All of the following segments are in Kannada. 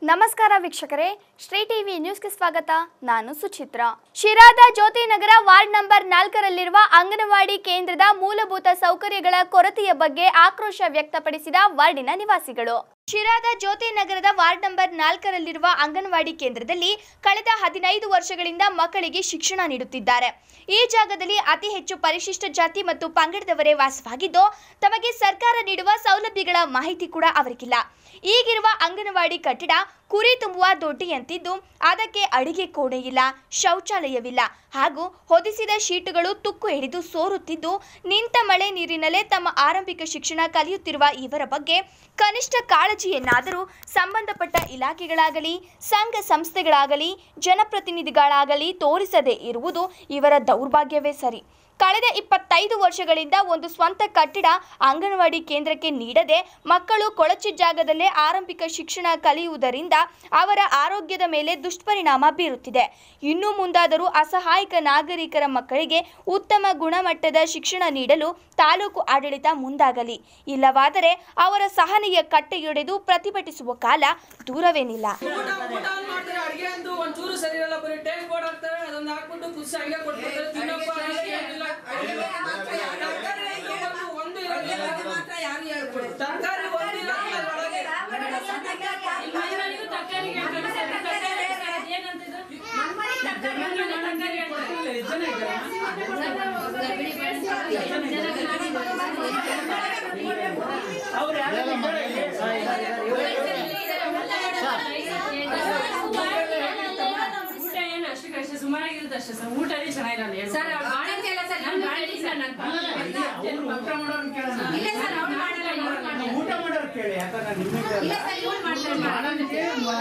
ನಮಸ್ಕಾರ ವೀಕ್ಷಕರೇ ಶ್ರೀ ಟಿವಿ ನ್ಯೂಸ್ಗೆ ಸ್ವಾಗತ ನಾನು ಸುಚಿತ್ರ ಶಿರಾದ ಜ್ಯೋತಿನಗರ ವಾರ್ಡ್ ನಂಬರ್ ನಾಲ್ಕರಲ್ಲಿರುವ ಅಂಗನವಾಡಿ ಕೇಂದ್ರದ ಮೂಲಭೂತ ಸೌಕರ್ಯಗಳ ಕೊರತೆಯ ಬಗ್ಗೆ ಆಕ್ರೋಶ ವ್ಯಕ್ತಪಡಿಸಿದ ವಾರ್ಡಿನ ನಿವಾಸಿಗಳು ಶಿರಾದ ಜ್ಯೋತಿನಗರದ ವಾರ್ಡ್ ನಂಬರ್ ನಾಲ್ಕರಲ್ಲಿರುವ ಅಂಗನವಾಡಿ ಕೇಂದ್ರದಲ್ಲಿ ಕಳೆದ ಹದಿನೈದು ವರ್ಷಗಳಿಂದ ಮಕ್ಕಳಿಗೆ ಶಿಕ್ಷಣ ನೀಡುತ್ತಿದ್ದಾರೆ ಈ ಜಾಗದಲ್ಲಿ ಅತಿ ಹೆಚ್ಚು ಪರಿಶಿಷ್ಟ ಜಾತಿ ಮತ್ತು ಪಂಗಡದವರೇ ವಾಸವಾಗಿದ್ದು ತಮಗೆ ಸರ್ಕಾರ ನೀಡುವ ಸೌಲಭ್ಯಗಳ ಮಾಹಿತಿ ಕೂಡ ಅವರಿಗಿಲ್ಲ ಈಗಿರುವ ಅಂಗನವಾಡಿ ಕಟ್ಟಡ ಕುರಿ ತುಂಬುವ ದೊಡ್ಡಿಯಂತಿದ್ದು ಅದಕ್ಕೆ ಅಡಿಗೆ ಕೋಣೆ ಇಲ್ಲ ಶೌಚಾಲಯವಿಲ್ಲ ಹಾಗೂ ಹೊದಿಸಿದ ಶೀಟುಗಳು ತುಕ್ಕು ಹಿಡಿದು ಸೋರುತ್ತಿದ್ದು ನಿಂತ ಮಳೆ ನೀರಿನಲ್ಲೇ ತಮ್ಮ ಆರಂಭಿಕ ಶಿಕ್ಷಣ ಕಲಿಯುತ್ತಿರುವ ಇವರ ಬಗ್ಗೆ ಕನಿಷ್ಠ ಕಾಳಜಿಯನ್ನಾದರೂ ಸಂಬಂಧಪಟ್ಟ ಇಲಾಖೆಗಳಾಗಲಿ ಸಂಘ ಸಂಸ್ಥೆಗಳಾಗಲಿ ಜನಪ್ರತಿನಿಧಿಗಳಾಗಲಿ ತೋರಿಸದೇ ಇರುವುದು ಇವರ ದೌರ್ಭಾಗ್ಯವೇ ಸರಿ ಕಳೆದ ಇಪ್ಪತ್ತೈದು ವರ್ಷಗಳಿಂದ ಒಂದು ಸ್ವಂತ ಕಟ್ಟಡ ಅಂಗನವಾಡಿ ಕೇಂದ್ರಕ್ಕೆ ನೀಡದೆ ಮಕ್ಕಳು ಕೊಳಚೆ ಜಾಗದಲ್ಲೇ ಆರಂಭಿಕ ಶಿಕ್ಷಣ ಕಲಿಯುವುದರಿಂದ ಅವರ ಆರೋಗ್ಯದ ಮೇಲೆ ದುಷ್ಪರಿಣಾಮ ಬೀರುತ್ತಿದೆ ಇನ್ನು ಮುಂದಾದರೂ ಅಸಹಾಯಕ ನಾಗರಿಕರ ಮಕ್ಕಳಿಗೆ ಉತ್ತಮ ಗುಣಮಟ್ಟದ ಶಿಕ್ಷಣ ನೀಡಲು ತಾಲೂಕು ಆಡಳಿತ ಮುಂದಾಗಲಿ ಇಲ್ಲವಾದರೆ ಅವರ ಸಹನೆಯ ಕಟ್ಟೆಯೊಡೆದು ಪ್ರತಿಭಟಿಸುವ ಕಾಲ ದೂರವೇನಿಲ್ಲ ಊಟ ಊಟ ಒಂದ್ ಮಾಡ್ತಾರೆ ಅಡಿಗೆ ಅಂತೂ ಒಂಚೂರು ಸರಿ ಇರಲ್ಲ ಬರೀ ಟೇಸ್ಟ್ ಬೋರ್ಡ್ ಹಾಕ್ತಾರೆ ಅದೊಂದು ಹಾಕ್ಬಿಟ್ಟು ಕುದಿಸಿ ಹಂಗೆ ಕೊಟ್ಬಿಡ್ತಾರೆ ತಿನ್ನಪ್ಪ ಅಂದ್ರೆ ಏನಿಲ್ಲ. ತರ್ಕಾರಿ ಒಂದು- ಒಂದು ಇರೋದಿಲ್ಲ. ತರ್ಕಾರಿ ಒಂದು ಇಲ್ಲ ಅದ್ರೊಳಗೆ. ಊಟ ಏನು ಅಷ್ಟಕ್ಕಷ್ಟೇ ಸುಮಾರಾಗಿರುತ್ತೆ ಅಷ್ಟೇ ಸರ್ ಊಟನೇ ಚೆನ್ನಾಗಿರಲ್ಲ ಹೇಳು. ಸರ್, ಅವ್ರು ಮಾಡೋದಿಲ್ಲ ಸರ್, ನಾನ್ ಮಾಡಿಲ್ಲ ಸರ್, ನಾನ್ ಏನು ಊಟ ಮಾಡೋರ್ನ ಕೇಳೋಣ. ಇಲ್ಲ ಸರ್ ಅವ್ರು ಮಾಡಲ್ಲ ಇವ್ರು ಮಾಡಲ್ಲ. ಊಟ ಮಾಡೋರು ಕೇಳಿ ಯಾಕಂದ್ರೆ ನಿಮಗೆ ಇಲ್ಲ ಸರ್ ಇವ್ರು ಮಾಡ್ತಾರೆ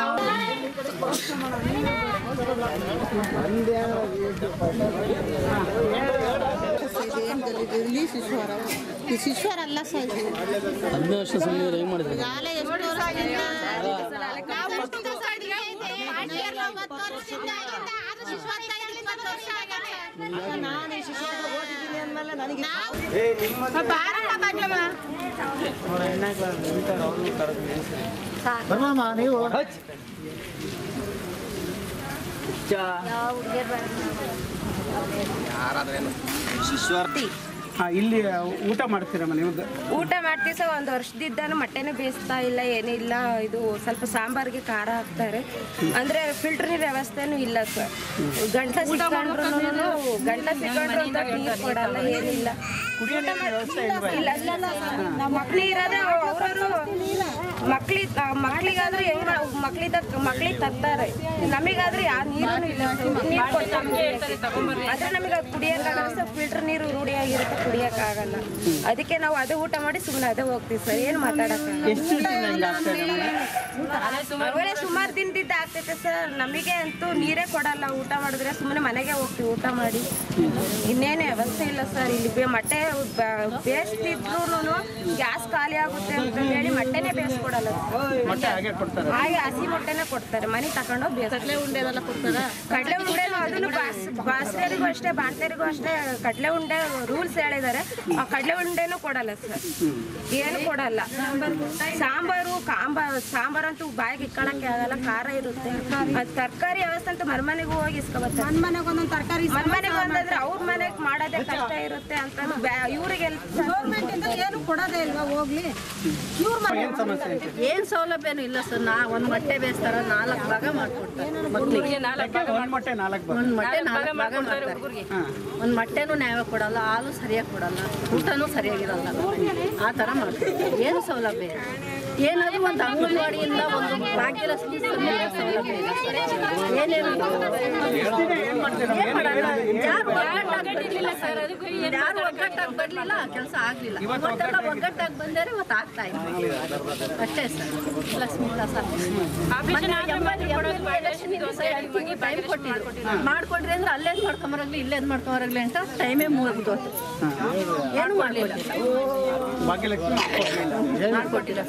ಇಲ್ಲಿ ಶಿಶ್ವರ ಈ ಶಿಶ್ವರ ಅಲ್ಲ ಸರ್ ಇದು. ಹದಿನೈದು ವರ್ಷ ಸುಮ್ಮನೆ ಹೆಂಗ್ ಮಾಡಿದ್ರು ಶಾಲೆ ಎಷ್ಟು ವರ್ಷದಿಂದ ನಾವು ಎಷ್ಟು ದಿವಸ ಆಗಿದೆ? ಹನ್ನೆರಡು, ಒಂಬತ್ತು ವರ್ಷದಿಂದ ಆಗಿಂದ ಆದ್ರೂ ಶಿಶ್ವರ ಇದ್ದಲ್ಲಿ ಇಪ್ಪತ್ತು ವರ್ಷ ಆಗೈತೆ. ನಾನು ಈ ಶಿಶ್ವರ ಓದಿದ್ದೀನಿ ಅಂದ್ಮೇಲೆ ನನಗೆ ನಾವು- ಬಾರಣ್ಣ ಬಾಗ್ಲಮ್ಮ. ಬರ್ಮಮ್ಮ ನೀವು ಹಾ ಇಲ್ಲಿ ಊಟ ಮಾಡ್ತೀರಮ್ಮ ನೀವು ಊಟ ಮಾಡ್ತೀವಿ ಸರ್ ಒಂದು ವರ್ಷದಿದ್ದಾನು ಮೊಟ್ಟೆನೂ ಬೇಯಿಸ್ತಾ ಇಲ್ಲ ಏನಿಲ್ಲ ಇದು ಸ್ವಲ್ಪ ಸಾಂಬಾರ್ಗೆ ಖಾರ ಹಾಕ್ತಾರೆ ಅಂದ್ರೆ ಫಿಲ್ಟರ್ ನೀರ್ ವ್ಯವಸ್ಥೆನೂ ಇಲ್ಲ ಸರ್ ಗಂಟ ಸಿಕ್ಕೊಂಡ್ರು ಗಂಟ ಸಿಕ್ಕೊಂಡ್ರು ಅಂತ ನೀರು ಕೊಡಲ್ಲ ಏನಿಲ್ಲ ಕುಡಿಯೋ ನೀರಿನ ವ್ಯವಸ್ಥೆ ಇಲ್ವಾ ಇಲ್ಲ ಇಲ್ಲ ನಮ್ಮ ಮಕ್ಳು ಇರೋದೇ ಅವ್ರವ್ರು ಮಕ್ಳಿ ಮಕ್ಳಿಗಾದ್ರೆ ಹೆಂಗ್ ಮಕ್ಳಿದ ಮಕ್ಳಿಗೆ ತರ್ತಾರೆ ನಮಿಗಾದ್ರೆ ಯಾವ ನೀರು ಇಲ್ಲ ನೀರು ಕೊಡ್ತಾರೆ ಆದ್ರೆ ನಮಗೆ ಅದು ಕುಡಿಯೋಕ್ಕಾಗಲ್ಲ ಸರ್ ಫಿಲ್ಟರ್ ನೀರು ರೂಢಿಯಾಗಿರುತ್ತೆ ಕುಡಿಯೋಕ್ಕಾಗಲ್ಲ ಅದಕ್ಕೆ ನಾವು ಅದೇ ಊಟ ಮಾಡಿ ಸುಮ್ಮನೆ ಅದೇ ಹೋಗ್ತೀವಿ ಸರ್ ಏನು ಮಾತಾಡೋಕ್ಕಾಗಲ್ಲ ಎಷ್ಟು ದಿನದಿಂದ ಹಿಂಗೆ ಆಗ್ತಾ ಇದೆ ನಮಗೆ ಅವರೇ ಸುಮಾರು ದಿನದಿಂದ ಆಗ್ತೈತೆ ಸರ್ ನಮಗೆ ಅಂತೂ ನೀರೇ ಕೊಡಲ್ಲ ಊಟ ಮಾಡಿದ್ರೆ ಸುಮ್ಮನೆ ಮನೆಗೆ ಹೋಗ್ತೀವಿ ಊಟ ಮಾಡಿ ಇನ್ನೇನು ವ್ಯವಸ್ಥೆ ಇಲ್ಲ ಸರ್ ಇಲ್ಲಿ ಬೇ- ಮೊಟ್ಟೆ ಬ- ಬೇಯಿಸ್ತಿದ್ರು ಗ್ಯಾಸ್ ಖಾಲಿ ಆಗುತ್ತೆ ಅಂತ ಹೇಳಿ ಮೊಟ್ಟೆನೇ ಬೇಯಿಸ್ಕೊಡಲ್ಲ ಮೊಟ್ಟೆ ಹಾಗೆ ಕೊಡ್ತಾರೆ ಹಾಗೆ ಹಸಿ ಮೊಟ್ಟೆನೇ ಕೊಡ್ತಾರೆ ಮನೆ ತಗೊಂಡು ಕಡಲೆ ಉಂಡೆ ಎಲ್ಲ ಕೊಡ್ತಾರೆ ಕಡಲೆ ಉಂಡೆನೂ ಅದನ್ನು ಬಾಸ್ರಿಯರಿಗೂ ಅಷ್ಟೇ ಭಾರತೀಯರಿಗೂ ಅಷ್ಟೇ ಕಡಲೆ ಉಂಡೆ ರೂಲ್ಸ್ ಹೇಳಿದ್ದಾರೆ ಆ ಕಡಲೆ ಉಂಡೆನೂ ಕೊಡಲ್ಲ ಸರ್ ಏನು ಕೊಡಲ್ಲ ಸಾಂಬಾರು ಕಾಂಬ ಸಾಂಬಾರಂತೂ ಬಾಯಿಗೆ ಇಟ್ಕೊಳಕ್ಕೆ ಆಗಲ್ಲ ಖಾರ ಇರುತ್ತೆ ಅದು ತರಕಾರಿ ವ್ಯವಸ್ಥೆ ಅಂತೂ ಮನ್ಮನೆಗೂ ಹೋಗಿ ಇಸ್ಕೊಬರ್ತಾರೆ ನನ್ ಮನೆಗೆ ಒಂದೊಂದು ತರಕಾರಿ ಮನ್ಮನೆಗೆ ಬಂದ್ರೆ ಅವ್ರ ಮನೆಗೆ ಮಾಡೋದೇ ಕಷ್ಟ ಇರುತ್ತೆ ಅಂತ ಇವ್ರಿಗೆ ಗೌರ್ಮೆಂಟ್ ಇಂದ ಏನು ಕೊಡೋದೇ ಇಲ್ವಾ ಹೋಗ್ಲಿ ಇವ್ರ ಏನು ಸಮಸ್ಯೆ ಐತೆ ಏನ್ ಸೌಲಭ್ಯನೂ ಇಲ್ಲ ಸರ್ ನಾ ಒಂದ್ ಮೊಟ್ಟೆ ಬೇಯಿಸ್ತಾರ ನಾಲ್ಕು ಭಾಗ ಮಾಡ್ಕೊಡ್ತಾರೆ ಮಕ್ಳಿಗೆ ಯಾಕೆ ಒಂದು ಮೊಟ್ಟೆ ನಾಲ್ಕು ಬರ್ ಒಂದ್ ಮೊಟ್ಟೆ ನಾಲ್ಕು ಭಾಗ ಮಾಡ್ತಾರೆ ಒಂದ್ ಮೊಟ್ಟೆನೂ ನ್ಯಾಯ ಕೊಡಲ್ಲ ಹಾಲು ಸರಿಯಾಗಿ ಕೊಡಲ್ಲ ಊಟನೂ ಸರಿಯಾಗಿರಲ್ಲ ಆ ತರ ಮಾಡ್ತಾರೆ ಏನು ಸೌಲಭ್ಯ ಇಲ್ಲ. ಏನಾದ್ರು ಒಂದು ಅಂಗನವಾಡಿಯಿಂದ ಒಂದು ಭಾಗ್ಯಲಕ್ಷ್ಮಿ ಸಮೇತ ಸೌಲಭ್ಯ ಇಲ್ಲ ಸರ್. ಏನೇನು ಏನು ಮಾಡ್ತೀರಾ ಏನ್ ಮಾಡೋಣ? ಯಾರು ಒಗ್ಗಟ್ಟಾಗಿ ಬರ್ಲಿಲ್ಲ ಸರ್ ಯಾರು ಒಗ್ಗಟ್ಟಾಗಿ ಬರ್ಲಿಲ್ಲ ಕೆಲಸ ಆಗ್ಲಿಲ್ಲ ಇವತ್ತೆಲ್ಲ ಒಗ್ಗಟ್ಟಾಗಿ ಬಂದರೆ ಇವತ್ತು ಆಗ್ತಾ ಇದೆ ಅಷ್ಟೇ ಸರ್ ಲಕ್ಷ್ಮಿ ವಿಲಾಸ ಟೈಮ್ ಕೊಟ್ಟಿದ್ರು ಮಾಡ್ಕೊಡ್ರಿ ಅಂದ್ರೆ ಅಲ್ಲೇನ್ ಮಾಡ್ಕೊಂಬರಾಗ್ಲಿ ಇಲ್ಲೇನ್ ಮಾಡ್ಕೊಂಬರಾಗ್ಲಿ ಅಂತ ಟೈಮೇ ಮುಗಿದು ಏನು ಮಾಡ್ಲಿಲ್ಲ ಭಾಗ್ಯಲಕ್ಷ್ಮಿ ಮಾಡ್ಕೊಟ್ಟಿಲ್ಲ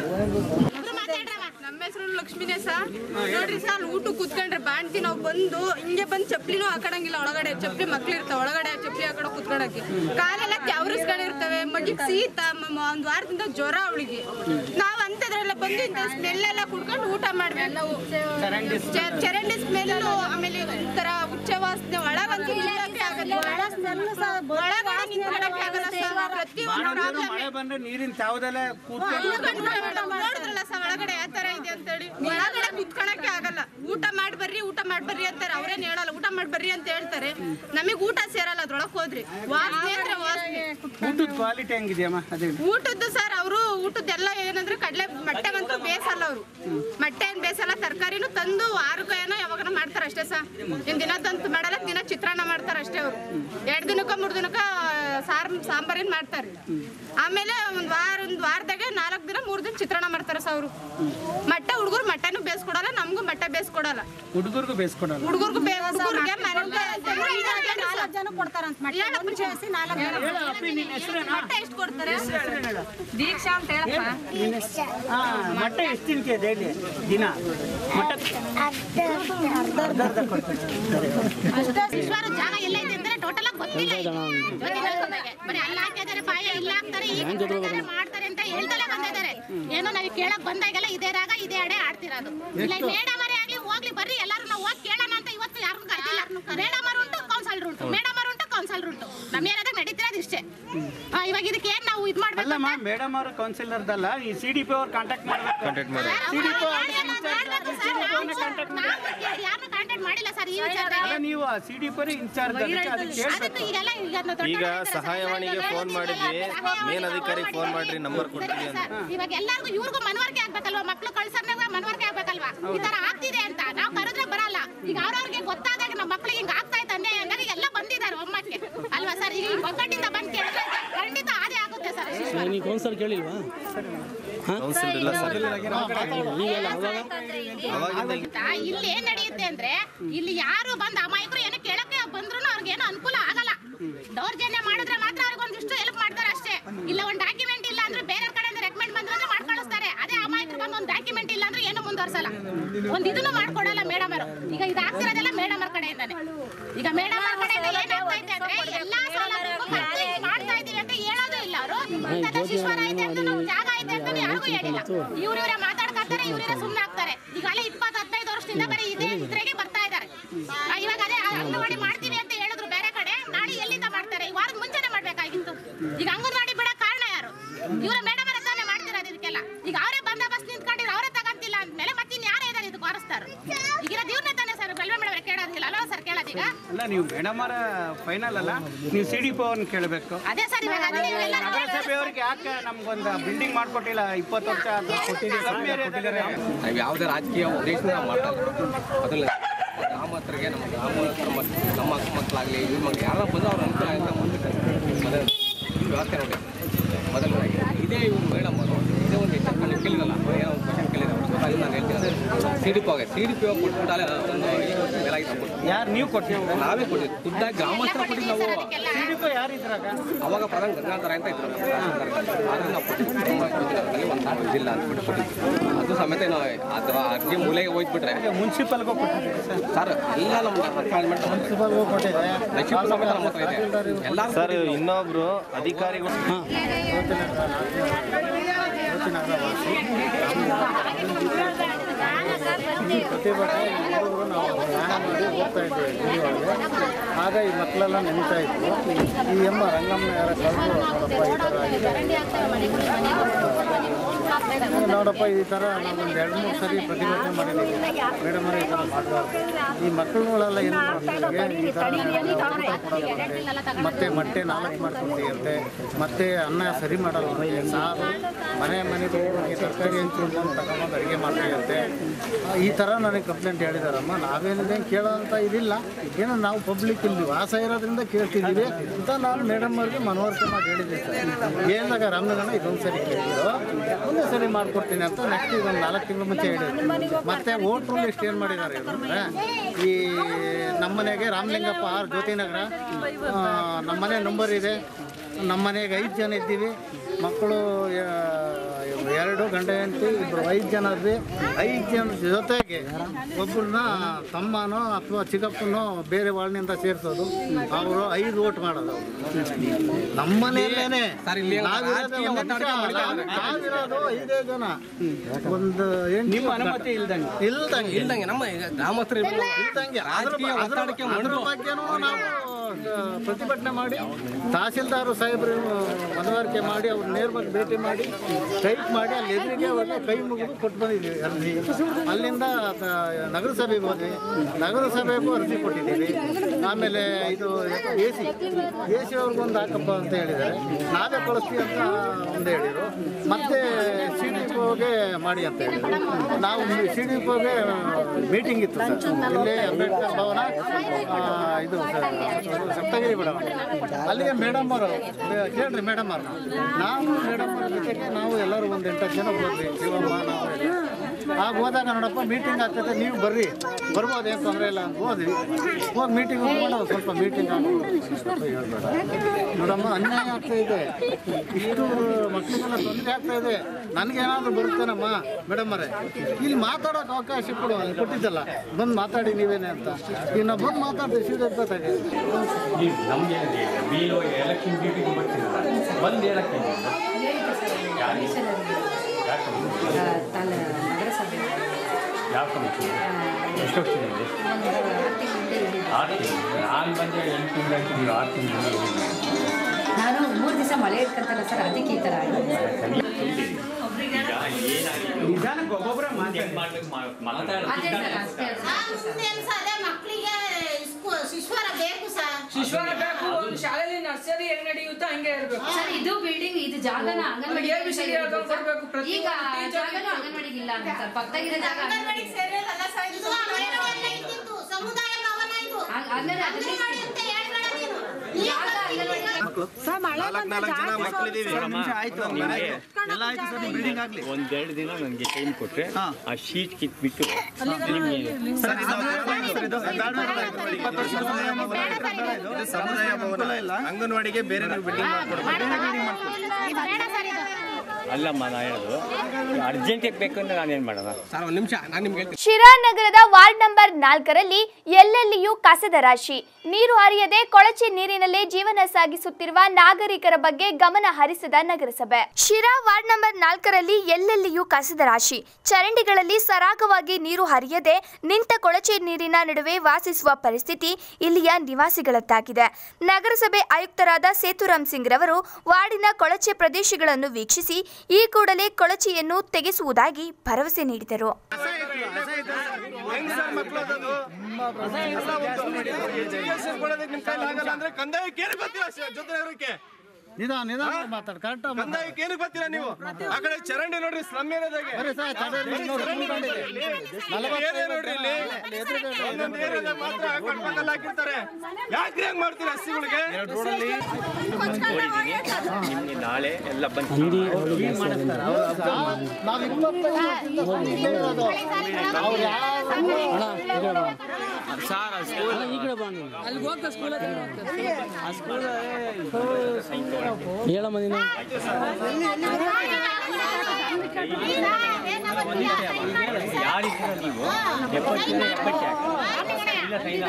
ನಮ್ಮ ಹೆಸರು ಲಕ್ಷ್ಮೀನೇ ಸರ್ ನೋಡ್ರಿ ಸರ್ ಊಟ ಕೂತ್ಕೊಂಡ್ರೆ ಬಾಣ್ತಿ ನಾವು ಬಂದು ಹಿಂಗೆ ಬಂದು ಚಪ್ಲಿನೂ ಹಾಕಡಂಗಿಲ್ಲ ಒಳಗಡೆ ಚಪ್ಲಿ ಮಕ್ಳು ಇರ್ತಾವೆ ಒಳಗಡೆ ಚಪ್ಲಿ ಹಾಕೊಂಡು ಕೂತ್ಕೊಳಕ್ಕೆ ಕಾಲೆಲ್ಲ ಕ್ಯಾವ್ರಿಸ್ಗಳಿರ್ತವೆ ಮಗಿಗ್ ಶೀತ ಮ- ಒಂದ್ ವಾರದಿಂದ ಜ್ವರ ಅವಳಿಗೆ ನಾವ್ ಅಂತದ್ರೆಲ್ಲ ಬಂದು ಇಂಥ ಸ್ಮೆಲ್ ಎಲ್ಲ ಕುಡ್ಕೊಂಡು ಊಟ ಮಾಡ್ಬೇಕು ನಾವು ಚ- ಚರಂಡಿ ಸ್ಮೆಲ್ ಆಮೇಲೆ ಒಂಥರ ಉಚ್ಚ ವಾಸನೆ ಒಳಗಂತೂ ನಿಲ್ಲಕ್ಕೆ ಆಗಲ್ಲ ಒಳಗಡೆ ನಿಂತ್ಕೊಳಕ್ಕೆ ಆಗಲ್ಲ ಸರ್. ಪ್ರತಿಯೊಂದು ಮಾಡೋದೇನು problem ಮಳೆ ಬಂದ್ರೆ ನೀರಿನ ತಾವದಲ್ಲೇ ಕೂತ್ಕೊಂಡು ಕುತ್ಕೊಂಡು ಊಟ ಮಾಡೋದು. ನೋಡಿದ್ರಲ್ಲ ಸರ್ ಒಳಗಡೆ ಯಾವ ತರ ಇದೆ ಅಂತೇಳಿ ಒಳಗಡೆ ಕುತ್ಕೊಳಕ್ಕೆ ಆಗಲ್ಲ ಊಟ ಮಾಡಿ ಬರ್ರಿ ಊಟ ಮಾಡಿ ಬರ್ರಿ ಅಂತಾರೆ ಅವ್ರೇನ್ ಹೇಳಲ್ಲ ಊಟ ಮಾಡಿ ಬರ್ರಿ ಅಂತ ಹೇಳ್ತಾರೆ ನಮಗ್ ಊಟ ಸೇರಲ್ಲ ಅದ್ರೊಳಕ್ ಹೋದ್ರಿ ವಾಸನೆ ಅಂದ್ರೆ ವಾಸನೆ ಊಟದ ಕ್ವಾಲಿಟಿ ಹೆಂಗಿದೆಯಮ್ಮ ಅದೇ ಊಟದ್ದು ಸರ್ ಅವರು ಊಟದ್ದೆಲ್ಲ ಏನಂದ್ರೆ ಕಡಲೆ ಮೊಟ್ಟೆಗಂತೂ ಬೇಸಲ್ಲ ಅವರು ಮೊಟ್ಟೆ ಏನ್ ಬೇಸಲ್ಲ ತರಕಾರಿನೂ ತಂದು ವಾರಕ್ಕೂ ಏನೋ ಯಾವಾಗನ ಮಾಡ್ತಾರೆ ಅಷ್ಟೇ ಸರ್ ಇನ್ ದಿನ ತಂತು ಮಾಡಲ್ಲ ದಿನ ಚಿತ್ರಾನ್ನ ಮಾಡ್ತಾರೆ ಅಷ್ಟೇ ಅವರು ಎರಡ್ ದಿನಕ್ಕ ಮೂರ್ ದಿನಕ್ಕ ಸಾರ್ ಸಾಂಬಾರಿನ ಮಾಡ್ತಾರೆ ಆಮೇಲೆ ಒಂದ್ ವಾರ ಒಂದ್ ವಾರದಾಗೆ ನಾಲ್ಕು ದಿನ ಮೂರ್ ದಿನ ಚಿತ್ರಾನ್ನ ಮಾಡ್ತಾರೆ ಸರ್ ಅವರು ಮೊಟ್ಟೆ ಹುಡುಗರು ಮೊಟ್ಟೆನೂ ಬೇಯಿಸ್ಕೊಡಲ್ಲ ನಮಗೂ ಮೊಟ್ಟೆ ಬೇಯಿಸ್ಕೊಡಲ್ಲ ಹುಡುಗರಿಗೂ ಬೇಯಿಸ್ಕೊಡಲ್ಲ ಹುಡುಗರ್ಗೂ ಬೇ ಹುಡುಗರಿಗೆ ಜನ ಕೊಡ್ತಾರಂತ ಹೇಳು ಅಪ್ಪಿ ನಿನ್ನ ಹೆಸರೇನಾ ಮೊಟ್ಟೆ ಎಷ್ಟು ಕೊಡ್ತಾರೆ ದೀಕ್ಷಾ ಅಂತ ಹೇಳಪ್ಪ ಹಾ ಮೊಟ್ಟೆ ಎಷ್ಟು ತಿನ್ಕೆ ಡೈಲಿ ದಿನ ಮೊಟ್ಟೆ ಅರ್ಧ ಅರ್ಧ ಕೊಡ್ತಾರೆ ಈಶ್ವರ ಜಾಗ ಎಲ್ಲ ಇದೆ ಅಂದ್ರೆ ಟೋಟಲ್ ಆಗಿ ಗೊತ್ತಿಲ್ಲ ಈಗ. ಇವತ್ತಿನ ದಿವಸದಾಗೆ. ಬರೀ ಅಲ್ಲಿ ಹಾಕಿದ್ದಾರೆ ಬಾಯ ಇಲ್ಲ ಹಾಕ್ತಾರೆ ಈಗ ಮಾಡ್ತಾರೆ, ಮಾಡ್ತಾರೆ ಅಂತ ಹೇಳ್ದಲೇ ಬಂದಿದ್ದಾರೆ ಏನೋ ನಾವು ಕೇಳಕ್ ಬಂದಾಗೆಲ್ಲ ಇದೇ ರಾಗ ಇದೇ ಅಡೆ ಆಡ್ತಿರೋದು ಇಲ್ಲ ಮೇಡಮ್ ಅವರೇ ಆಗ್ಲಿ ಹೋಗ್ಲಿ ಬರ್ರಿ ಎಲ್ಲಾರು ನಾವು ಹೋಗಿ ಕೇಳೋಣ ಅಂತ ಇವತ್ತು ಯಾರು ಕರ್ದಿಲ್ಲ ಮೇಡಮ್ ಅವರು ಉಂಟು ಕೌನ್ಸಲರ್ ಉಂಟು ಮೇಡಮ್ ಅವರು ಉಂಟು ಕೌನ್ಸಲರ್ ಉಂಟು ನಮ್ಮ ಏನಾದಾಗ ನಡೀತಿರೋದು ಇಷ್ಟೇ ಆ, ಇವಾಗ ಇದಕ್ಕೆ ಏನ್ ನಾವು ಇದು ಮಾಡ್ಬೇಕು ಅಲ್ಲಮ್ಮ ಮೇಡಮ್ ಅವರು ಕೌನ್ಸಿಲರ್ದಲ್ಲ ಈ ಸಿ ಡಿ ಪಿ ಅವ್ರು ಕಾಂಟ್ಯಾಕ್ಟ್ ಮಾಡ್ಬೇಕು ಕಾಂಟ್ಯಾಕ್ಟ್ ಮಾಡಿ ಸಿ ಡಿ ಪಿ ಯಾರನ್ನು ಕಾಂಟ್ಯಾಕ್ಟ್ ಮಾಡಿಲ್ಲ ಸರ್ ಈ ಅಲ್ಲ ವಿಚಾರದಾಗ ನೀವು ಆ ಸಿ ಡಿ ಪಿ ಇನ್ಚಾರ್ಜ್ ಅದಕ್ಕೆ ಅದಕ್ಕೆ ಅದಕ್ಕೆ ಕೇಳ್ಬೇಕು ಈಗೆಲ್ಲ ಈಗ ನಾವು ದೊಡ್ಡ ಈಗ ಸಹಾಯವಾಣಿಗೆ ಫೋನ್ ಮಾಡಿದ್ವಿ ಮೇನ್ ಅಧಿಕಾರಿಗೆ ಫೋನ್ ಮಾಡ್ರಿ ನಂಬರ್ ಕೊಡ್ತೀವಿ ಅಂತ ಸರ್, ಇವಾಗ ಎಲ್ಲಾರ್ಗು ಇವ್ರಿಗೂ ಮನವರಿಕೆ ಆಗ್ಬೇಕಲ್ವಾ ಮಕ್ಳು ಕಳ್ಸರ್ನಾಗ ಮನವರಿಕೆ ಆಗ್ಬೇಕಲ್ವಾ ಈ ತರ ಆಗ್ತಿದೆ ಅಂತ ನಾವು ಕರೆದ್ರೆ ಬರಲ್ಲ ಈಗ ಅವ್ರವ್ರಿಗೆ ಗೊತ್ತಾದಾಗ ನಮ್ಮ ಮಕ್ಳಿಗೆ ಹಿಂಗ್ ಆಗ್ತಾ ಇತ್ತು ಅನ್ಯಾಯ ಅಂದಾಗ ಎಲ್ಲ ಬಂದಿದ್ದಾರೆ ಒಮ್ಮಕ್ಕೆ ಅಲ್ವಾ ಸರ್ ಈಗ ಈ ಒಗ್ಗಟ್ಟಿಂದ ಬಂದ್ ಕೇಳಿದ್ರೆ ಖಂಡಿತ ಅದೇ ಆಗುತ್ತೆ ಸರ್ ಶಿಶು. ನೀವು ಕೌನ್ಸಲ್ ಕೇಳಿಲ್ವಾ ಕೌನ್ಸಿಲ್ ಇಲ್ಲ ಸರ್ ಈಗೆಲ್ಲ ಅವಾಗ ಅವಾಗಿಂದ ಅಂತ ಇಲ್ಲಿ ಏನ್ ನಡೆಯುತ್ತೆ ಅಂದ್ರೆ ಇಲ್ಲಿ ಯಾರು ಬಂದ್ ಅಮಾಯಕರು ಏನೋ ಕೇಳಕ್ಕೆ ಬಂದ್ರು ಅವ್ರಿಗೆ ಏನೋ ಅನುಕೂಲ ಆಗಲ್ಲ ದೌರ್ಜನ್ಯ ಮಾಡಿದ್ರೆ ಮಾತ್ರ ಅವ್ರಿಗೆ ಒಂದಿಷ್ಟು ಹೆಲ್ಪ್ ಮಾಡ್ತಾರೆ ಅಷ್ಟೇ ಇಲ್ಲ ಒಂದ್ ಡಾಕ್ಯುಮೆಂಟ್ ಇಲ್ಲ ಅಂದ್ರೆ ಬೇರೆ ಕಡೆಯಿಂದ ರೆಕಮೆಂಡ್ ಬಂದ್ರೆ ಅಂದ್ರೆ ಮಾಡ್ಕೊಳಿಸ್ತಾರೆ ಅದೇ ಅಮಾಯಕರು ಬಂದು ಒಂದ್ ಡಾಕ್ಯುಮೆಂಟ್ ಇಲ್ಲ ಅಂದ್ರೆ ಏನು ಮುಂದುವರ್ಸಲ್ಲ ಒಂದ್ ಇದನ್ನು ಮಾಡ್ಕೊಡಲ್ಲ ಮೇಡಮ್ ಅವರು ಈಗ ಇದಾಗ್ತಿರೋದೆಲ್ಲ ಮೇಡಮ್ ಅವ್ರ ಕಡೆಯಿಂದಾನೆ ಈಗ ಮೇಡಮ್ ಅವ್ರ ಕಡೆಯಿಂದ ಏನಾಗ್ತೈತೆ ಅಂದ್ರೆ ಎಲ್ಲಾ ಸೌಲಭ್ಯಕ್ಕೂ ಖರ್ಚು ಹಿಂಗ್ ಮಾಡ್ತಾ ಇದೀವಿ ಅಂತ ಹೇಳೋದು ಇಲ್ಲ ಅವರು ಶಿಶ್ವರ ಐತೆ ಅಂತ ನಾವು ಜಾಗ ಐತೆ ಅಂತ ಯಾರಿಗೂ ಹೇಳಿಲ್ಲ ಇವ್ರಿವ್ರೆ ಮಾತಾಡ್ತಾರೆ ಇವ್ರಿವ್ರೆ ಸುಮ್ಮನೆ ಆಗ್ತಾರೆ ಈಗ ಅಲ್ಲೇ ಇಪ್ಪತ್ತು ಹದಿನೈದು ವರ್ಷದಿಂದ ಬರೀ ಇದೇ ಇದ್ರಾಗೆ ಬರ್ತಾ ಇದ್ದಾರೆ ಆ, ಇವಾಗ ಅದೇ ಅಂಗನವಾಡಿ ಮಾಡ್ತೀವಿ ಅಂತ ಹೇಳಿದ್ರು ಬೇರೆ ಕಡೆ ನಾಳೆ ಎಲ್ಲಿಂದ ಮಾಡ್ತಾರೆ ಈ ವಾರದ ಮುಂಚೆನೆ ಮಾಡ್ಬೇಕಾಗಿತ್ತು ಈಗ ಅಂಗನವಾಡಿ ಬಿಡಕ್ ಕಾರಣ ಯಾರು ಇವ್ರ ಮೇಡಮ್ ಅವರ ತಾನೇ ಮಾಡ್ತಿರೋದು ಇದಕ್ಕೆಲ್ಲ ಈಗ ಅವರೇ ಬಂದೋಬಸ್ತ್ ನಿಂತ್ಕೊಂಡಿದ್ರು ಅವರೇ ತಗಂತಿಲ್ಲ ಅಂದ್ಮೇಲೆ ಮತ್ತೆ ಇನ್ ಯಾರೇ ಇದ್ದಾರೆ ಇದಕ್ಕೆ ವಾರಸ್ತಾರ ಈಗಿನ ಇವ್ರನ್ನೇ ತಾನೇ ಸರ್ ಬೆಳ್ವೆ ಮೇಡಮ್ ಕೇಳೋದಿಲ್ಲ ಅಲ್ವಾ ಸರ್ ಕೇಳೋದೀಗ ಅಲ್ಲ ನೀವು ಮೇಡಮ್ ಅವರ ಫೈನಲ್ ಅಲ್ಲ ನೀವು ಸಿ ಡಿ ಪಿ ಅವ್ರನ್ನ ಕೇಳಬೇಕು ಅದೇ ಸರ್ ಇವಾಗ ಅದೇ ನೀವೆಲ್ಲ ನಗರಸಭೆಯವ್ರಿಗೆ ಯಾಕೆ ನಮ್ಗೊಂದು ಬಿಲ್ಡಿಂಗ್ ಮಾಡ್ಕೊಟ್ಟಿಲ್ಲ ಇಪ್ಪತ್ತು ವರ್ಷ ಕಮ್ಮಿ ಏರಿಯಾದಲ್ಲಿ ನಾವು ಯಾವುದೇ ರಾಜಕೀಯ ಉದ್ದೇಶದಿಂದ ನಾವು ಮಾಡ್ತಾ ಇಲ್ಲ ಅದಲ್ಲ ಗ್ರಾಮಸ್ಥರಿಗೆ ನಮ್ಮ ಗ್ರಾಮಸ್ಥರ ಮಕ್ ನಮ್ಮ ಮಕ್ಕಳಾಗಲಿ ಇವ್ರ ಮಕ್ಳು ಯಾರು ಬಂದು ಅವ್ರ ಅನುಕೂಲ ಅಂತ ಮುಂದಕ್ಕೆ ಮೊದಲ ಈ ವ್ಯವಸ್ಥೆ ನೋಡಿ ಮೊದಲನೇದಾಗಿ ಇದೇ ಇವ್ರು ಮೇಡಮ್ ಅವರು ಇದೇ ಒಂದು ಹೆಚ್ಚು ನೀವು ಕೇಳಿರಲ್ಲ ಏನೋ ಒಂದು ಕ್ವಶನ್ ಕೇಳಿದ್ರೆ ಅವ್ರು ಗೊತ್ತಾಗಿಲ್ಲ ನಾನು ಹೇಳ್ತೀನಿ ಸಿ ಡಿ ಪಿ ಹೋಗಿ ಸಿ ಡಿ ಪಿ ಹೋಗಿ ಕೊಟ್ಬಿಟ್ಟಾಲೆ ಒಂದು ಐದು ಮೇಲೆ ಆಗಿದೆ ನಮ್ಗೆ. ಯಾರು ನೀವು ಕೊಟ್ಟಿಲ್ಲ ನಾವೇ ಕೊಟ್ಟಿದ್ವಿ ದುಡ್ಡಾಗಿ ಗ್ರಾಮಸ್ಥರ ಕೊಟ್ಟಿದ್ದು ನಾವು ಸಿ ಡಿ ಪಿ ಯಾರು ಇದ್ರಾಗ ಅವಾಗ ಪ್ರಧಾನ ಗಂಗಾಧರ ಅಂತ ಇದ್ರು ಆದ್ರೆ ನಾವು ಕೊಟ್ಟಿದ್ದು ತುಂಬ ಇದರಲ್ಲಿ ಒಂದು ನಾಲ್ಕು ಜಿಲ್ಲಾ ಅಂತ ಕೊಟ್ಟಿದ್ದು ಅದು ಸಮೇತ ನಾವು ಅದು ಅರ್ಜಿ ಮೂಲೆಗೆ ಹೋಗ್ಬಿಟ್ರೆ ಮುನ್ಸಿಪಲ್ಗೂ ಕೊಟ್ಟಿದ್ದೀರಿ ಸರ್ ಸರ್ ಎಲ್ಲ ನಮ್ಮ ಡಿಪಾರ್ಟ್ಮೆಂಟ್ ಮುನ್ಸಿಪಲ್ಗೂ ಕೊಟ್ಟಿದೆ ಲಕ್ಷ್ಮೀ ಸಮೇತ ನಮ್ಮ ಹತ್ರ ಇದೆ ಎಲ್ಲ ಸರ್ ಇನ್ನೊಬ್ರು ಅಧಿಕಾರಿಗಳು ಪ್ರತಿಭಟನೆ ಹುಡುಗರು ನಾವು ಪ್ರಯಾಣ ಮಾಡಿ ಹೋಗ್ತಾ ಇದ್ದೀವಿ ಗುಡಿ ಒಳಗೆ ಆಗ ಈ ಮಕ್ಕಳೆಲ್ಲ ನೆನೀತಾ ಇದ್ರು ಈ ಎಮ್ಮ ರಂಗಮ್ಮನ ಯಾರ ಕಳೆದು ನೋಡಪ್ಪ ಈ ಥರ ನಾವು ಒಂದು ಎರಡು ಮೂರು ಸರಿ ಪ್ರತಿಭಟನೆ ಮಾಡಿದ್ದೀವಿ ಮೇಡಮ್ ಈ ಥರ ಮಾಡಬಾರ್ದು ಈ ಮಕ್ಕಳುಗಳೆಲ್ಲ ಏನು ಮಾಡ್ತಾರೆ ಈ ಥರ ಕೊಡೋದು ಮತ್ತೆ ಮೊಟ್ಟೆ ನಾಲ್ಕು ಮಾಡ್ಕೊಡ್ತೀಯಂತೆ ಮತ್ತೆ ಅನ್ನ ಸರಿ ಮಾಡಲ್ಲ ನಮಗೆ ಸಾರು ಮನೆ ಮನೆಗೆ ಹೋಗಿ ತರಕಾರಿ ಹಂಚ್ಕೊಂಡು ಬಂದು ತಗೊಂಡು ಅಡುಗೆ ಮಾಡ್ತೀಯಂತೆ ಈ ಥರ ನನಗೆ ಕಂಪ್ಲೇಂಟ್ ಹೇಳಿದಾರಮ್ಮ ನಾವೇನಿದೆ ಕೇಳೋಂಥ ಇದಿಲ್ಲ ಏನೋ ನಾವು ಪಬ್ಲಿಕ್ ಇಲ್ಲಿ ವಾಸ ಇರೋದ್ರಿಂದ ಕೇಳ್ತಿದ್ದೀವಿ ಅಂತ ನಾನು ಮೇಡಮ್ ಅವ್ರಿಗೆ ಮನವರಿಕೆ ಮಾಡಿ ಹೇಳಿದ್ದೆ ಸರ್ ಹೇಳಿದಾಗ ರಾಮನಗರ ಇದೊಂದು ಸರಿ ಕೇಳಿದ್ರು ಒಂದೇ ಸರಿ ಮಾಡ್ಕೊಡ್ತೀನಿ ಅಂತ ನೆಕ್ಸ್ಟ್ ಈಗ ಒಂದು ನಾಲ್ಕು ತಿಂಗಳ ಮುಂಚೆ ಹೇಳಿದ್ರು ಮತ್ತೆ ವೋಟ್ರು ಲಿಸ್ಟ್ ಏನು ಮಾಡಿದ್ದಾರೆ ಇವ್ರು ಅಂದ್ರೆ ಈ ನಮ್ಮನೆಗೆ ರಾಮಲಿಂಗಪ್ಪ ಆರ್ ಜ್ಯೋತಿನಗರ ಆ, ನಮ್ಮನೆ ನಂಬರ್ ಇದೆ ನಮ್ಮ ಮನೆಗೆ ಐದು ಜನ ಇದ್ದೀವಿ ಮಕ್ಕಳು ಎರಡು ಗಂಡ ಹೆಂಡತಿ ಇಬ್ಬರು ಐದು ಜನ ಇದ್ವಿ ಐದು ಜನ ಜೊತೆಗೆ ಒಬ್ಬರನ್ನ ತಮ್ಮನೋ ಅಥವಾ ಚಿಕ್ಕಪ್ಪನೋ ಬೇರೆ ವಾರ್ಡ್ನಿಂದ ಸೇರಿಸೋದು ಅವರು ಐದು ಓಟ್ ಮಾಡೋದು ಅವ್ರು. ನಮ್ಮ ಮನೆಯಲ್ಲೇನೆ ನಾವಿರೋದು ಒಂದು ನಿಮಿಷ, ನಾವಿರೋದು ಐದೇ ಜನ ಒಂದು ಎಂಟು ನಿಮ್ಮ ಅನುಮತಿ ಇಲ್ದಂಗೆ ಇಲ್ದಂಗೆ ಇಲ್ದಂಗೆ ನಮ್ಮ ಈಗ ಗ್ರಾಮಸ್ಥರು ಇರ್ಬೋದು. ಇಲ್ದಂಗೆ ಅದ್ರ ರಾಜಕೀಯ ಬ- ಒತ್ತಡಕ್ಕೆ ಅದ್ರ ಮಣಿದು ಬಗ್ಗೆನೂ ನಾವು ಆ, ಪ್ರತಿಭಟನೆ ಮಾಡಿ ತಹಸೀಲ್ದಾರ್ ಸಾಹೇಬರು ಮನವರಿಕೆ ಮಾಡಿ ಅವ್ರು ನೇರವಾಗಿ ಭೇಟಿ ಮಾಡಿ ಟೈಪ್ ಮಾಡಿ ಅಲ್ಲಿ ಎದುರಿಗೆ ಹೋಗಿ ಕೈ ಮುಗಿದು ಕೊಟ್ಟು ಬಂದಿದ್ದೀವಿ ಅರ್ಜಿ ಅಲ್ಲಿಂದ ತ- ನಗರಸಭೆಗೆ ಹೋದ್ವಿ ನಗರಸಭೆಗೂ ಅರ್ಜಿ ಕೊಟ್ಟಿದ್ದೀವಿ ಆಮೇಲೆ ಇದು ಎ ಸಿ ಎ ಸಿ ಅವ್ರಿಗೊಂದು ಹಾಕಪ್ಪ ಅಂತ ಹೇಳಿದ್ದಾರೆ ನಾವೇ ಕಳಿಸ್ತೀವಿ ಅಂತ ಒಂದು ಹೇಳಿದರು ಮತ್ತೆ ಸಿ ಡಿ ಹೋಗಿ ಮಾಡಿ ಅಂತ ಹೇಳಿದ್ರು ನಾವು ಸಿ ಡಿ ಹೋಗಿ ಮೀಟಿಂಗ್ ಇತ್ತು ಸರ್ ಇಲ್ಲೇ ಅಂಬೇಡ್ಕರ್ ಭವನ ಆ, ಇದು ಸರ್, ಸಪ್ತಗಿರಿ ಬಡಾವಣೆ ಅಲ್ಲಿಗೆ ಮೇಡಮ್ ಅವರು ಕೇಳ್ರಿ ಮೇಡಮ್ ಅವರು ನಾವು ಮೇಡಮ್ ಅವ್ರ ಜೊತೆಗೆ ನಾವು ಎಲ್ಲರೂ ಒಂದು ಎಂಟತ್ತು ಜನ ಹೋದ್ವಿ ಶಿವಮ್ಮ ನಾವು ಎಲ್ಲ. ಆಗ ಹೋದಾಗ ನೋಡಪ್ಪ ಮೀಟಿಂಗ್ ಆಗ್ತದೆ ನೀವು ಬರ್ರಿ ಬರ್ಬೋದು ಏನು ತೊಂದರೆ ಇಲ್ಲ ಅಂತ ಹೋದ್ವಿ ಹೋಗಿ ಮೀಟಿಂಗ್ ಹೋಗ್ಕೊಂಡು ಸ್ವಲ್ಪ ಮೀಟಿಂಗ್ ಹೇಳ್ಬೇಡ ನೋಡಮ್ಮ ಅನ್ಯಾಯ ಆಗ್ತಾ ಇದೆ ಇಷ್ಟು ಮಕ್ಕಳಿಗೆಲ್ಲ ತೊಂದರೆ ಆಗ್ತಾ ಇದೆ ನನಗೇನಾದ್ರೂ ಬರುತ್ತೇನಮ್ಮ ಮೇಡಮ್ ಅವರೇ ಇಲ್ಲಿ ಮಾತಾಡೋಕೆ ಅವಕಾಶ ಕೊಡು ಅಲ್ಲಿ ಕೊಟ್ಟಿದ್ದಲ್ಲ ಬಂದು ಮಾತಾಡಿ ನೀವೇನೆ ಅಂತ ಈಗ ನಾವು ಬಂದು ಮಾತಾಡ್ತೀವಿ ಸೀದಾ ಗೊತ್ತಾಗಿದೆ ನಮಗೆ ಬೀಳೋ ಎಲೆಕ್ಷನ್ ಡ್ಯೂಟಿಗೆ ಬರ್ತಿಲ್ಲ ಬಂದು ಹೇಳಕ್ಕೆ ನಗರಸಭೆ ಯಾವ ಕಮಿಷನ್ ಎಷ್ಟು ವರ್ಷದಿಂದ ಆರು ತಿಂಗಳು ನಾನು ಬಂದೆ ಎಂಟು ತಿಂಗಳು ಆಯ್ತು ನೀವು ಆರು ತಿಂಗಳು ನಾನು ಮೂರು ದಿವಸ ಮಳೆ ಇಟ್ಕೊಂತಲ್ಲ ಸರ್ ಅದಕ್ಕೆ ಈ ಥರ ಆಗಿದೆ ನಿಧಾನಕ್ಕೆ ಒಬ್ಬೊಬ್ಬರ ಅದೇ ಸರ್ ಅಷ್ಟೇ ಅದೇ ಮಕ್ಕಳಿಗೆ ಶಿಶ್ವರ ಬೇಕು ಸರ್ ಶಿಶ್ವಾರ ಬೇಕು ಒಂದು ಶಾಲೆಯಲ್ಲಿ ನರ್ಸರಿ ಹೆಂಗ್ ನಡೆಯುತ್ತೋ ಹಂಗೆ ಇರ್ಬೇಕು ಸರ್ ಇದು ಬಿಲ್ಡಿಂಗ್ ಇದು ಜಾಗನ ಅಂಗನವಾಡಿ ABCD ಹೇಳ್ಕೊಂಡ್ ಕೊಡ್ಬೇಕು ಪ್ರತಿ ಈಗ teacher ಜಾಗನೂ ಅಂಗನವಾಡಿಗೆ ಇಲ್ಲ ಅಂತ ಸರ್ ಪಕ್ಕದಾಗಿರೋ ಜಾಗ ಅಂಗನವಾಡಿಗೆ ಸೇರಿರೋದಲ್ಲ ಸರ್ ಇದು ಅಂಗನವಾಡಿ ಇದ್ದಿದ್ದು ಸಮುದಾಯ ಭವನ ಇದು ಹಂಗಾರೆ ಅದನ್ನೇ ಅಂಗನವಾಡಿ ಅಂತ ಹೇಳ್ಬೇಡ ನೀನು ಜಾಗ ಅಂಗನವಾಡಿ ನಾಲ್ಕು ನಾಲ್ಕು ಜನ ಮಕ್ಕಳಿದ್ದೀವಿ ಒಂದೆರಡು ದಿನ ನನಗೆ ಟೈಮ್ ಕೊಟ್ಟರೆ ಆ ಶೀಟ್ ಕಿತ್ಬಿಟ್ಟು ನಿಮಗೆ ಸಮುದಾಯ ಭವನ ಅಂಗನವಾಡಿಗೆ ಬೇರೆ ಬಿಲ್ಡಿಂಗ್ ಅಲ್ಲಮ್ಮ ನಾ ಹೇಳೋದು ಅರ್ಜೆಂಟಿಗೆ ಬೇಕು ಅಂದ್ರೆ ನಾನೇನು ಮಾಡೋಣ ಸರ್ ಒಂದು ನಿಮಿಷ ನಾನು ನಿಮ್ಗೆ ಹೇಳ್ತೀನಿ ಶಿರಾ ನಗರದ ವಾರ್ಡ್ ನಂಬರ್ ನಾಲ್ಕರಲ್ಲಿ ಎಲ್ಲೆಲ್ಲಿಯೂ ಕಸದ ರಾಶಿ ನೀರು ಹರಿಯದೆ ಕೊಳಚೆ ನೀರಿನಲ್ಲೇ ಜೀವನ ಸಾಗಿಸುತ್ತಿರುವ ನಾಗರಿಕರ ಬಗ್ಗೆ ಗಮನ ಹರಿಸಿದ ನಗರಸಭೆ ಶಿರಾ ವಾರ್ಡ್ ನಂಬರ್ ನಾಲ್ಕರಲ್ಲಿ ಎಲ್ಲೆಲ್ಲಿಯೂ ಕಸದ ರಾಶಿ ಚರಂಡಿಗಳಲ್ಲಿ ಸರಾಗವಾಗಿ ನೀರು ಹರಿಯದೆ ನಿಂತ ಕೊಳಚೆ ನೀರಿನ ನಡುವೆ ವಾಸಿಸುವ ಪರಿಸ್ಥಿತಿ ಇಲ್ಲಿಯ ನಿವಾಸಿಗಳದ್ದಾಗಿದೆ ನಗರಸಭೆ ಆಯುಕ್ತರಾದ ಸೇತುರಾಮ್ ಸಿಂಗ್ ರವರು ವಾರ್ಡಿನ ಕೊಳಚೆ ಪ್ರದೇಶಗಳನ್ನು ವೀಕ್ಷಿಸಿ ಈ ಕೂಡಲೇ ಕೊಳಚೆಯನ್ನು ತೆಗೆಸುವುದಾಗಿ ಭರವಸೆ ನೀಡಿದರು ನಿಧಾನ ನಿಧಾನ ಮಾತಾಡಿ ಕರೆಕ್ಟ್ ಕಂದಾಯಕ್ಕೆ ಏನಕ್ಕೆ ಬರ್ತೀರಾ ನೀವು ಆ ಕಡೆ ಚರಂಡಿ ನೋಡ್ರಿ ಸ್ಲಮ್ ಏರಿಯಾದಾಗೆ ಬರೀ ಸರ್ ಚರಂಡಿ ನೋಡಿ, ತುಂಬಿಕೊಂಡಿದೆ. ಏರಿಯಾ ನೋಡ್ರಿ ಇಲ್ಲಿ ಒಂದೊಂದು ಏರಿಯಾದಾಗ ಮಾತ್ರ ಕಟ್ಪಕ್ಕಲ್ಲಿ ಹಾಕಿರ್ತಾರೆ ಯಾಕ್ರಿ ಹಂಗ್ ಮಾಡ್ತೀರಾ ಹಸಿಗಳಿಗೆ ನಿಮಗೆ ನಾಳೆ ಎಲ್ಲ ಬಂದು ನಾವು ಇಪ್ಪತ್ತೈದು ವರ್ಷದಿಂದ ಸ್ವಾಮಿ ಇಲ್ಲೇ ಇರೋದು. ಅವ್ರು ಯಾರು ಅಲ್ಲಿಗೆ ಹೋಗ್ತಾ ಸ್ಕೂಲ್ ಹೇಳಮ್ಮ ನೀನು ಯಾರಿದ್ದೀರ ನೀವು ಎಪ್ಪತ್ತು ಜನ ಎಪ್ಪತ್ತು ಯಾಕೆ ಇಲ್ಲ ಸೈನ್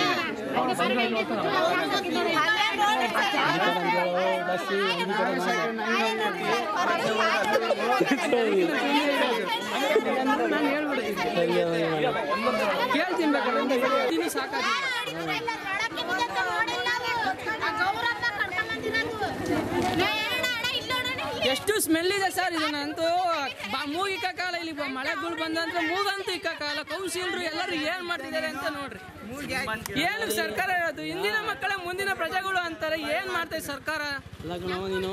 ಕೇಳ್ತೀನಿ ಬೇಕಾದ್ರೆ ಹೇಳ್ತೀನಿ ಸಾಕಾಗಿ ಎಷ್ಟು ಸ್ಮೆಲ್ ಇದೆ ಸರ್ ಇದನ್ನಂತೂ ಬ- ಮೂಗಿಕ್ಕ ಕಾಲ ಇಲ್ಲಿ ಬ- ಮಳೆಗಳು ಬಂದಂದ್ರೆ ಮೂಗಂತೂ ಇಕ್ಕಾಗಲ್ಲ ಕೌಶಲ್ರು ಎಲ್ಲರೂ ಏನ್ ಮಾಡ್ತಿದ್ದಾರೆ ಅಂತ ನೋಡ್ರಿ ಏನು ಸರ್ಕಾರ ಹೇಳೋದು ಇಂದಿನ ಮಕ್ಕಳೇ ಮುಂದಿನ ಪ್ರಜೆಗಳು ಅಂತಾರೆ ಏನ್ ಮಾಡ್ತೈತೆ ಸರ್ಕಾರ ನೀನು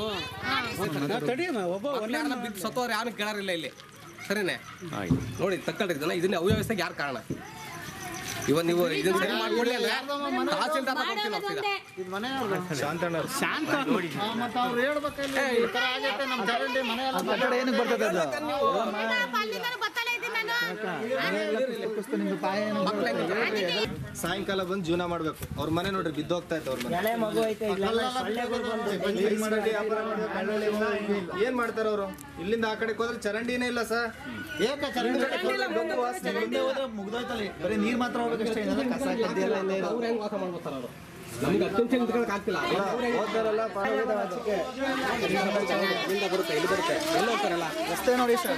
ಯಾರನ್ನ ಬಿದ್ದು ಸತ್ತೋರು ಯಾರು ಕೇಳಾರಿಲ್ಲ ಇಲ್ಲಿ ಸರಿನೇ ನೋಡಿ ತಕ್ಕಳ್ರಿ ಇದನ್ನ ಇದನ್ನ ಅವ್ಯವಸ್ಥೆಗೆ ಯಾರು ಕಾರಣ ಇವತ್ತು ನೀವು ಇದನ್ನ ಸರಿ ಮಾಡ್ಕೊಡ್ಲಿ ಅಂದ್ರೆ ತಹಸೀಲ್ದಾರ್ ಹೋಗ್ತೀನಿ ಹೋಗ್ತೀರಾ ಇದು ಮನೆಯವ್ರು ಶಾಂತಣ್ಣ ಶಾಂತ ನೋಡಿ ಮತ್ತೆ ಅವ್ರು ಹೇಳ್ಬೇಕಲ್ಲ ಈ ತರ ಆಗೈತೆ ನಮ್ಮ ಚರಂಡಿ ಮನೆಯಲ್ಲ ಏನಕ್ಕೆ ಬರ್ತದೆ ಅದು ಅಲ್ಲಿಂದ ಬತ್ತಲೇ ಇದ್ದೀನಿ ನಾನು ಸಾಯಂಕಾಲ ಬಂದು ಜೀವನ ಮಾಡ್ಬೇಕು ಅವ್ರ ಮನೆ ನೋಡ್ರಿ ಬಿದ್ದೋಗ್ತಾ ಇತ್ತು ಅವ್ರ ಮನೆ ಎಳೆ ಮಗು ಐತೆ ಇಲ್ಲೆಲ್ಲ ಸೊಳ್ಳೆಗಳು ಬಂದು ಐಸ್ ಕಡ್ಡಿ ವ್ಯಾಪಾರ ಮಾಡ್ಬೇಕು. ಏನ್ ಮಾಡ್ತಾರ ಅವರು ಇಲ್ಲಿಂದ ಆ ಕಡೆ ಹೋದ್ರೆ ಚರಂಡಿನೇ ಇಲ್ಲ ಸರ್ ಏಕ ಚರಂಡಿ ಮುಂದೆ ಹೋದ್ರೆ ಮುಗ್ದೋಯ್ತಲ್ಲಿ ಬರೀ ನೀರ್ ಮಾತ್ರ ಹೋಗ್ಬೇಕಷ್ಟೇ ಏನಾದ್ರು ಕಸ ಕಡ್ಡಿ ಎಲ್ಲ ಇಲ್ಲೇ ಇರೋದು. ಅವ್ರು ಹೆಂಗ್ ವಾಸ ಮಾಡ್ಬೋತಾರ ಅವರು ನಮ್ಗೆ ಅತ್ಯಂತ ನಿಂತ್ಕೊಳಕ್ ಆಗ್ತಿಲ್ಲ ಹೋಗ್ತಾರಲ್ಲ ಪಾಡೋಗಿದಾವ ಆಚೆಗೆ. ಇಲ್ಲಿಂದ ಬರುತ್ತೆ ಇಲ್ಲಿ ಬರುತ್ತೆ ಎಲ್ಲ ಹೋಗ್ತಾರಲ್ಲ ರಸ್ತೆ ನೋಡಿ ಸರ್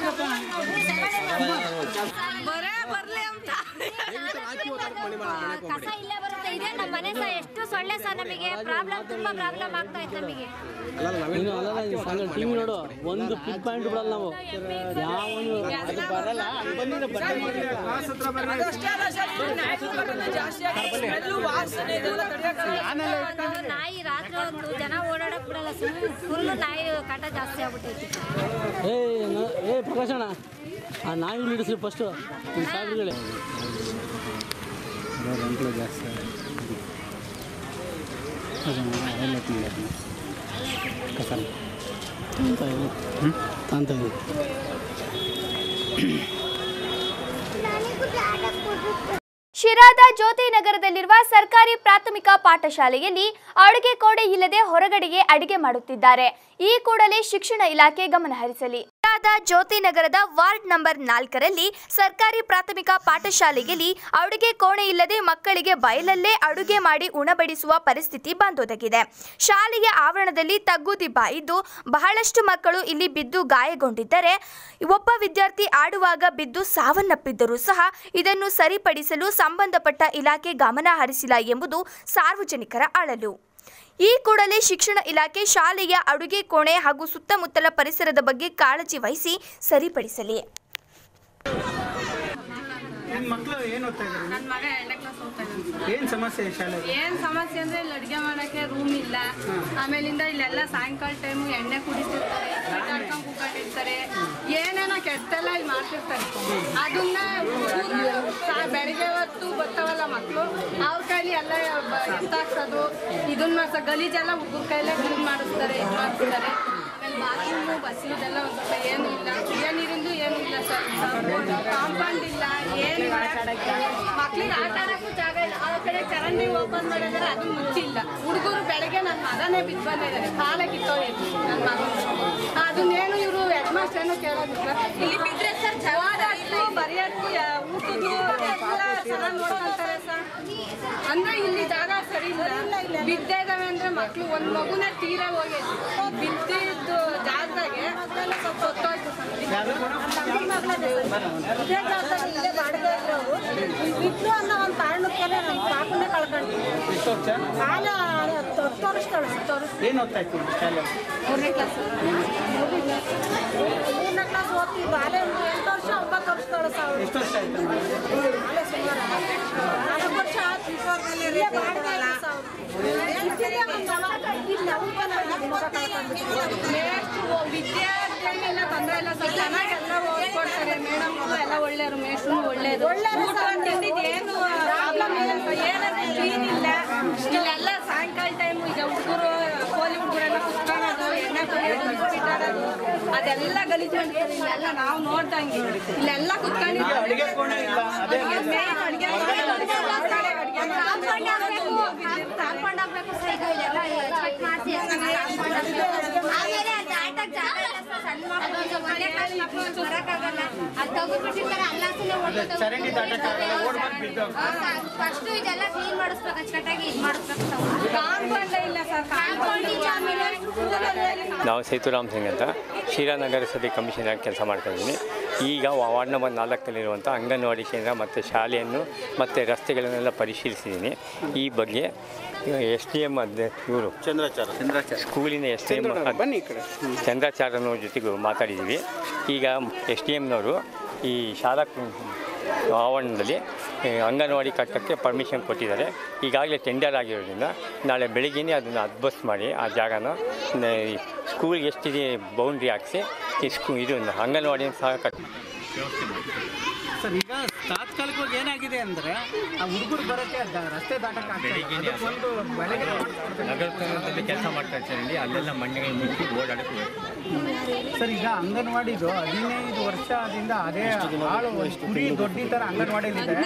ಕಸ ಇಲ್ಲೇ ಬರುತ್ತೆ ಇದೆ ನಮ್ಮ ಮನೆ ಸಹ ಎಷ್ಟು ಸೊಳ್ಳೆ ಸಹ ನಮಗೆ ಪ್ರಾಬ್ಲಮ್ ತುಂಬಾ ಪ್ರಾಬ್ಲಮ್ ಆಗ್ತಾ ಇತ್ತು ನಮಗೆ ನೀನು ಅಲ್ಲಲ್ಲ ನೀನು ಸಂಗ ಟಿವಿ ನೋಡು ಒಂದು ಪಿನ್ ಪಾಯಿಂಟ್ ಬಿಡಲ್ಲ ನಾವು ಯಾವನು ಅದಷ್ಟೇ ಅಲ್ಲ ಸರ್, ಈ ನಾಯಿ ಕಡಿಮೆ ಜಾಸ್ತಿ ಆಗಿ ಸ್ಮೆಲ್ಲು, ವಾಸನೆ ಇದೆಲ್ಲ ತಡೆಯಕ್ಕಾಗಲ್ಲ. ನಾಯಿ ರಾತ್ರಿ ಹೊತ್ತು ಜನ ಓಡಾಡಕ್ ಬಿಡಲ್ಲ ಫುಲ್ ನಾಯಿ ಕಾಟ ಜಾಸ್ತಿ ಆಗ್ಬಿಟ್ಟೈತಿ ಏ ನ- ಏ ಪ್ರಕಾಶಣ್ಣ ಆ ನಾಯಿ ಹಿಡಿಸ್ರಿ ಫಸ್ಟು ನಿಮ್ಮ ಸಾಬ್ರುಗಳೇ ಗಂಟ್ಲು ಜಾಸ್ತಿ ತಾಂತ ಶಿರಾದ ಜ್ಯೋತಿ ನಗರದಲ್ಲಿರುವ ಸರ್ಕಾರಿ ಪ್ರಾಥಮಿಕ ಪಾಠಶಾಲೆಯಲ್ಲಿ ಅಡುಗೆ ಕೋಣೆ ಇಲ್ಲದೆ ಹೊರಗಡೆಗೆ ಅಡಿಗೆ ಮಾಡುತ್ತಿದ್ದಾರೆ ಈ ಕೂಡಲೇ ಶಿಕ್ಷಣ ಇಲಾಖೆ ಗಮನ ಹರಿಸಲಿ ಶಿರಾದ ಜ್ಯೋತಿ ನಗರದ ವಾರ್ಡ್ ನಂಬರ್ ನಾಲ್ಕರಲ್ಲಿ ಸರ್ಕಾರಿ ಪ್ರಾಥಮಿಕ ಪಾಠಶಾಲೆಯಲ್ಲಿ ಅಡುಗೆ ಕೋಣೆ ಇಲ್ಲದೆ ಮಕ್ಕಳಿಗೆ ಬಯಲಲ್ಲೇ ಅಡುಗೆ ಮಾಡಿ ಉಣಬಡಿಸುವ ಪರಿಸ್ಥಿತಿ ಬಂದೊದಗಿದೆ ಶಾಲೆಯ ಆವರಣದಲ್ಲಿ ತಗ್ಗುದಿಬ್ಬ ಇದ್ದು ಬಹಳಷ್ಟು ಮಕ್ಕಳು ಇಲ್ಲಿ ಬಿದ್ದು ಗಾಯಗೊಂಡಿದ್ದರೆ ಒಬ್ಬ ವಿದ್ಯಾರ್ಥಿ ಆಡುವಾಗ ಬಿದ್ದು ಸಾವನ್ನಪ್ಪಿದ್ದರೂ ಸಹ ಇದನ್ನು ಸರಿಪಡಿಸಲು ಸಂಬಂಧಪಟ್ಟ ಇಲಾಖೆ ಗಮನ ಹರಿಸಿಲ್ಲ ಎಂಬುದು ಸಾರ್ವಜನಿಕರ ಅಳಲು ಈ ಕೂಡಲೇ ಶಿಕ್ಷಣ ಇಲಾಖೆ ಶಾಲೆಯ ಅಡುಗೆ ಕೋಣೆ ಹಾಗೂ ಸುತ್ತಮುತ್ತಲ ಪರಿಸರದ ಬಗ್ಗೆ ಕಾಳಜಿ ವಹಿಸಿ ಸರಿಪಡಿಸಲಿ ನಿಮ್ ಮಕ್ಕಳು ಏನು ಓದ್ತಾ ಇದ್ದಾರೆ ನನ್ನ ಮಗ ಎರಡನೇ ಕ್ಲಾಸ್ ಹೋಗ್ತಾ ಇದ್ದಾನೆ ಏನ್ ಸಮಸ್ಯೆ ಶಾಲೆಗೆ ಏನ್ ಸಮಸ್ಯೆ ಅಂದ್ರೆ ಇಲ್ಲಿ ಅಡಿಗೆ ಮಾಡಕ್ಕೆ ರೂಮ್ ಇಲ್ಲ ಆಮೇಲಿಂದ ಇಲ್ಲೆಲ್ಲ ಸಾಯಂಕಾಲ ಟೈಮು ಎಣ್ಣೆ ಕುಡಿತಿರ್ತಾರೆ ಆಡ್ಕೊಂಡ್ ಕೂತ್ಕೊಂಡಿರ್ತಾರೆ ಏನೇನೋ ಕೆಟ್ಟೆಲ್ಲ ಇಲ್ಲಿ ಮಾಡ್ತಿರ್ತಾರೆ ಅದನ್ನ ಹುಡ್ಗರು ಸಾ- ಬೆಳಿಗ್ಗೆ ಹೊತ್ತು ಬರ್ತಾವಲ್ಲ ಮಕ್ಕಳು ಅವ್ರ ಕೈಲಿ ಎಲ್ಲ ಬ- ಎತ್ತಾಕ್ಸೋದು ಇದನ್ನ ಮಾಡ್ಸ ಗಲೀಜೆಲ್ಲ ಹುಡುಗರ ಕೈಲೇ ಕ್ಲೀನ್ ಮಾಡಿಸ್ತಾರೆ ಇದು ಮಾಡಿಸ್ತಾರೆ ಆಮೇಲೆ ಬಾತ್ರೂಮು ಬಸ್ಸಿದೆಲ್ಲ ಒಂದು ಸ್ವಲ್ಪ ಏನು ಇಲ್ಲ ಕುಡಿಯೋ ನೀರಿಂದು ಏನು ಇಲ್ಲ ಸರ್ ಕಾಂಪೌಂಡ್ ಇಲ್ಲ ಏನು ಮಕ್ಳಿಗೆ ಆಟ ಆಡಕ್ಕೂ ಜಾಗ ಇಲ್ಲ ಆ ಕಡೆ ಚರಂಡಿ ಓಪನ್ ಮಾಡಿದ್ರೆ ಅದು ಮುಚ್ಚಿಲ್ಲ ಹುಡುಗರು ಬೆಳಗ್ಗೆ ನನ್ನ ಮಗನೇ ಬಿದ್ದು ಬಂದಿದ್ದಾರೆ ಕಾಲೇ ಕಿತ್ತೋಗಿತ್ತು ನನ್ನ ಮಗನು ಅದನ್ನೇನು ಇವರು ಹೆಡ್ ಮಾಸ್ಟರ್ ಏನು ಕೇಳೋದಿಲ್ಲ ಇಲ್ಲಿ ಬಿದ್ರೆ ಸರ್ ಓದಕ್ಕೂ ಬರೆಯೋಕ್ಕೂ ಯಾ- ಊಟದ್ದು ಎಲ್ಲ ಚೆನ್ನಾಗಿ ನೋಡ್ಕೊಂತಾರೆ ಸರ್ ಅಂದ್ರೆ ಇಲ್ಲಿ ಜಾಗ ಸರಿ ಇಲ್ಲ ಬಿದ್ದೇ ಇದಾವೆ ಅಂದ್ರೆ ಮಕ್ಳು ಒಂದ್ ಮಗುನ ತೀರ ಹೋಗಿ ಬಿದ್ದಿದ್ದು ಜಾಗದಾಗೆ ಸ್ವಲ್ಪ ಹೊತ್ತೋಯ್ತು ಇದೇ ಜಾಗದಲ್ಲಿ ಇಲ್ಲೇ ಬಾಡಿಗೆ ಇರೋರು ಬಿದ್ದು ಅನ್ನೋ ಒಂದು ಕಾರಣಕ್ಕೆ ನಮ್ಮ ಪಾಪನೇ ಕಳ್ಕೊಂಡ್ವಿ ಎಷ್ಟು ವರ್ಷ ಕಾಲ ಹತ್ತು ಹತ್ತು ವರ್ಷಗಳು ಹತ್ತು ವರ್ಷ ಏನ್ ಓದ್ತಾ ಇದ್ದೀನಿ ಶಾಲೆ ಮೂರನೇ ಕ್ಲಾಸ್ ಮೂರನೇ ಕ್ಲಾಸ್ ಓದ್ತೀವಿ ಬಾಲೆ ಒಂದು ಎಂಟು ವರ್ಷ ಒಂಬತ್ತು ವರ್ಷಗಳು ಸಾವಿರ ಎಷ್ಟು ವರ್ಷ ಆಯ್ತು ಬಾಲೆ ಸುಮಾರು ನಾಲ್ಕು ವರ್ಷ ಆಯ್ತು ಇಲ್ಲೇ ಬಾಡಿಗೆ ಇಲ್ಲ ಸಾವಿರ ಇದ್ದಿದ್ದೇ ಒಂದು ನಲವತ್ತು ಇಲ್ಲ ಊಟನ ಇಲ್ಲ, ಮಗ ಕಳ್ಕೊಂಡ್ಬಿಟ್ಟಿದ್ದೀವಿ. ವಿದ್ಯಾರ್ಥಿಗಳಿಗೆಲ್ಲ ತೊಂದರೆ ಇಲ್ಲ ಸರ್ ಚೆನ್ನಾಗೆಲ್ಲ ಓದ್ಕೊಡ್ತಾರೆ ಮೇಡಮ್ ಎಲ್ಲ ಒಳ್ಳೆಯವರು ಮೇಷ್ಟ್ರು ಒಳ್ಳೆಯದು ಊಟ ತಿಂದಿದ್ದು ಏನು ಪ್ರಾಬ್ಲಮ್ ಇಲ್ಲ ಸರ್ ಏನಂದ್ರೆ ಕ್ಲೀನ್ ಇಲ್ಲ ಇಲ್ಲೆಲ್ಲ ಸಾಯಂಕಾಲ ಟೈಮ್ ಈಗ ಹುಡುಗರು ಕೋಲಿ ಹುಡುಗರೆಲ್ಲ ಕುತ್ಕೊಳ್ಳೋದು ಎಣ್ಣೆ ಕುಡಿಯೋದು ಬಿಸ್ಕಿಟ್ ಆಡೋದು ಅದೆಲ್ಲ ಗಲೀಜು ಮಾಡ್ತಾರೆ ಇಲ್ಲೆಲ್ಲ ನಾವು ನೋಡ್ದಂಗೆ ಇಲ್ಲೆಲ್ಲ ಕುತ್ಕೊಂಡಿದ್ದೀವಿ ಅಡುಗೆ ಕೋಣೆ ಇಲ್ಲ ಅದೇ ಮೇನ್ ಅಡ್ಗೆ ಮನೆ ಅಡ್ಗೆ ಕಾಂಪೌಂಡ್ ಹಾಕ್ಬೇಕು ಕಾಂಪೌಂಡ್ ಹಾಕ್ಬೇಕು ಸರ್ ಇದು ಇದೆಲ್ಲ ಚೆಕ್ ಮಾಡಿಸಿ ಆಮೇಲೆ ಅದು ಆಟಕ್ಕೆ ಜಾಗ ಇಲ್ಲ ಸರ್ ಸಣ್ಣ ಮಕ್ಕಳು ಒಂದೇ ಕ್ಲಾಸ್ ಮಕ್ಕಳು ಬರೋಕ್ಕಾಗಲ್ಲ ಅದು ತೆಗೆದ್ಬಿಟ್ಟಿರ್ತಾರೆ ಅಲ್ಲಾಸನೆ ಓಡ್ಬಿಟ್ಟು ಚರಂಡಿ ದಾಟಕ್ಕಾಗಲ್ಲ ಓಡ್ಬಂದು ಬಿದ್ದೋಗ್ತಾರೆ ಫಸ್ಟ್ ಇದೆಲ್ಲ ಕ್ಲೀನ್ ಮಾಡಿಸ್ಬೇಕು ಅಚ್ಚುಕಟ್ಟಾಗಿ ಇದು ಮಾಡಿಸ್ಬೇಕು ಸರ್ ಕಾಂಪೌಂಡ್ ಇಲ್ಲ ಸರ್ ಕಾಂಪೌಂಡ್ ಇಲ್ಲ ಆಮೇಲೆ ನಾವು ಸೇತುರಾಮ್ ಸಿಂಗ್ ಅಂತ ಶಿರಾ ನಗರಸಭೆ ಕಮಿಷನರ್ ಕೆಲಸ ಮಾಡ್ತಾಯಿದ್ದೀನಿ ಈಗ ವಾರ್ಡ್ ನಂಬರ್ ನಾಲ್ಕಲ್ಲಿರುವಂಥ ಅಂಗನವಾಡಿ ಕೇಂದ್ರ ಮತ್ತು ಶಾಲೆಯನ್ನು ಮತ್ತು ರಸ್ತೆಗಳನ್ನೆಲ್ಲ ಪರಿಶೀಲಿಸಿದ್ದೀನಿ ಈ ಬಗ್ಗೆ ಎಸ್ ಡಿ ಎಮ್ ಅಧ್ಯ ಇವರು ಚಂದ್ರಾಚಾರ ಚಂದ್ರಾಚಾರ ಸ್ಕೂಲಿನ ಎಸ್ ಡಿ ಎಮ್ ಬನ್ನಿ ಈ ಕಡೆ ಚಂದ್ರಾಚಾರ್ಯನವ್ರ ಜೊತೆಗೂ ಮಾತಾಡಿದ್ದೀವಿ ಈಗ ಎಸ್ ಡಿ ಎಮ್ನವರು ಈ ಶಾಲಾ ಆವರಣದಲ್ಲಿ ಈ ಅಂಗನವಾಡಿ ಕಟ್ಟಕ್ಕೆ ಪರ್ಮಿಷನ್ ಕೊಟ್ಟಿದ್ದಾರೆ ಈಗಾಗಲೇ ಟೆಂಡರ್ ಆಗಿರೋದ್ರಿಂದ ನಾಳೆ ಬೆಳಿಗ್ಗೆನೇ ಅದನ್ನು ಅದ್ಬಸ್ ಮಾಡಿ ಆ ಜಾಗನ ನ- ಈ ಸ್ಕೂಲ್ಗೆ ಎಷ್ಟಿದೆ ಬೌಂಡ್ರಿ ಹಾಕಿಸಿ ಈ ಸ್ಕೂ ಇದು ಅಂಗನವಾಡಿಯನ್ನು ಸಹ ಕಟ್ ವ್ಯವಸ್ಥೆ ಮಾಡಿ ಸರ್ ಈಗ ತಾತ್ಕಾಲಿಕವಾಗಿ ಏನಾಗಿದೆ ಅಂದ್ರೆ ಆ ಹುಡುಗರು ಬರೋಕ್ಕೆ ದ- ರಸ್ತೆ ದಾಟಕ್ಕೆ ಆಗ್ತಾ ಇಲ್ಲ. ಬೆಳಿಗ್ಗೆನೇ ಅದಕ್ಕೊಂದು ಬೆಳಗ್ಗೆ ನಗರದಲ್ಲಿ ಕೆಲಸ ಮಾಡ್ತಾ ಇರ್ತಾರೆ ಅಲ್ಲೆಲ್ಲ ಮಣ್ಣಿಗೆ ಮುಚ್ಚಿ ಓಡಾಡಕ್ಕೆ ಸರ್ ಈಗ ಅಂಗನವಾಡಿದು ಹದಿನೈದು ವರ್ಷದಿಂದ ಅದೇ ಆಳು ಒಂದು ಕುಡಿ ದೊಡ್ಡಿ ತರ ಅಂಗನವಾಡಿಲಿ ಇದೆ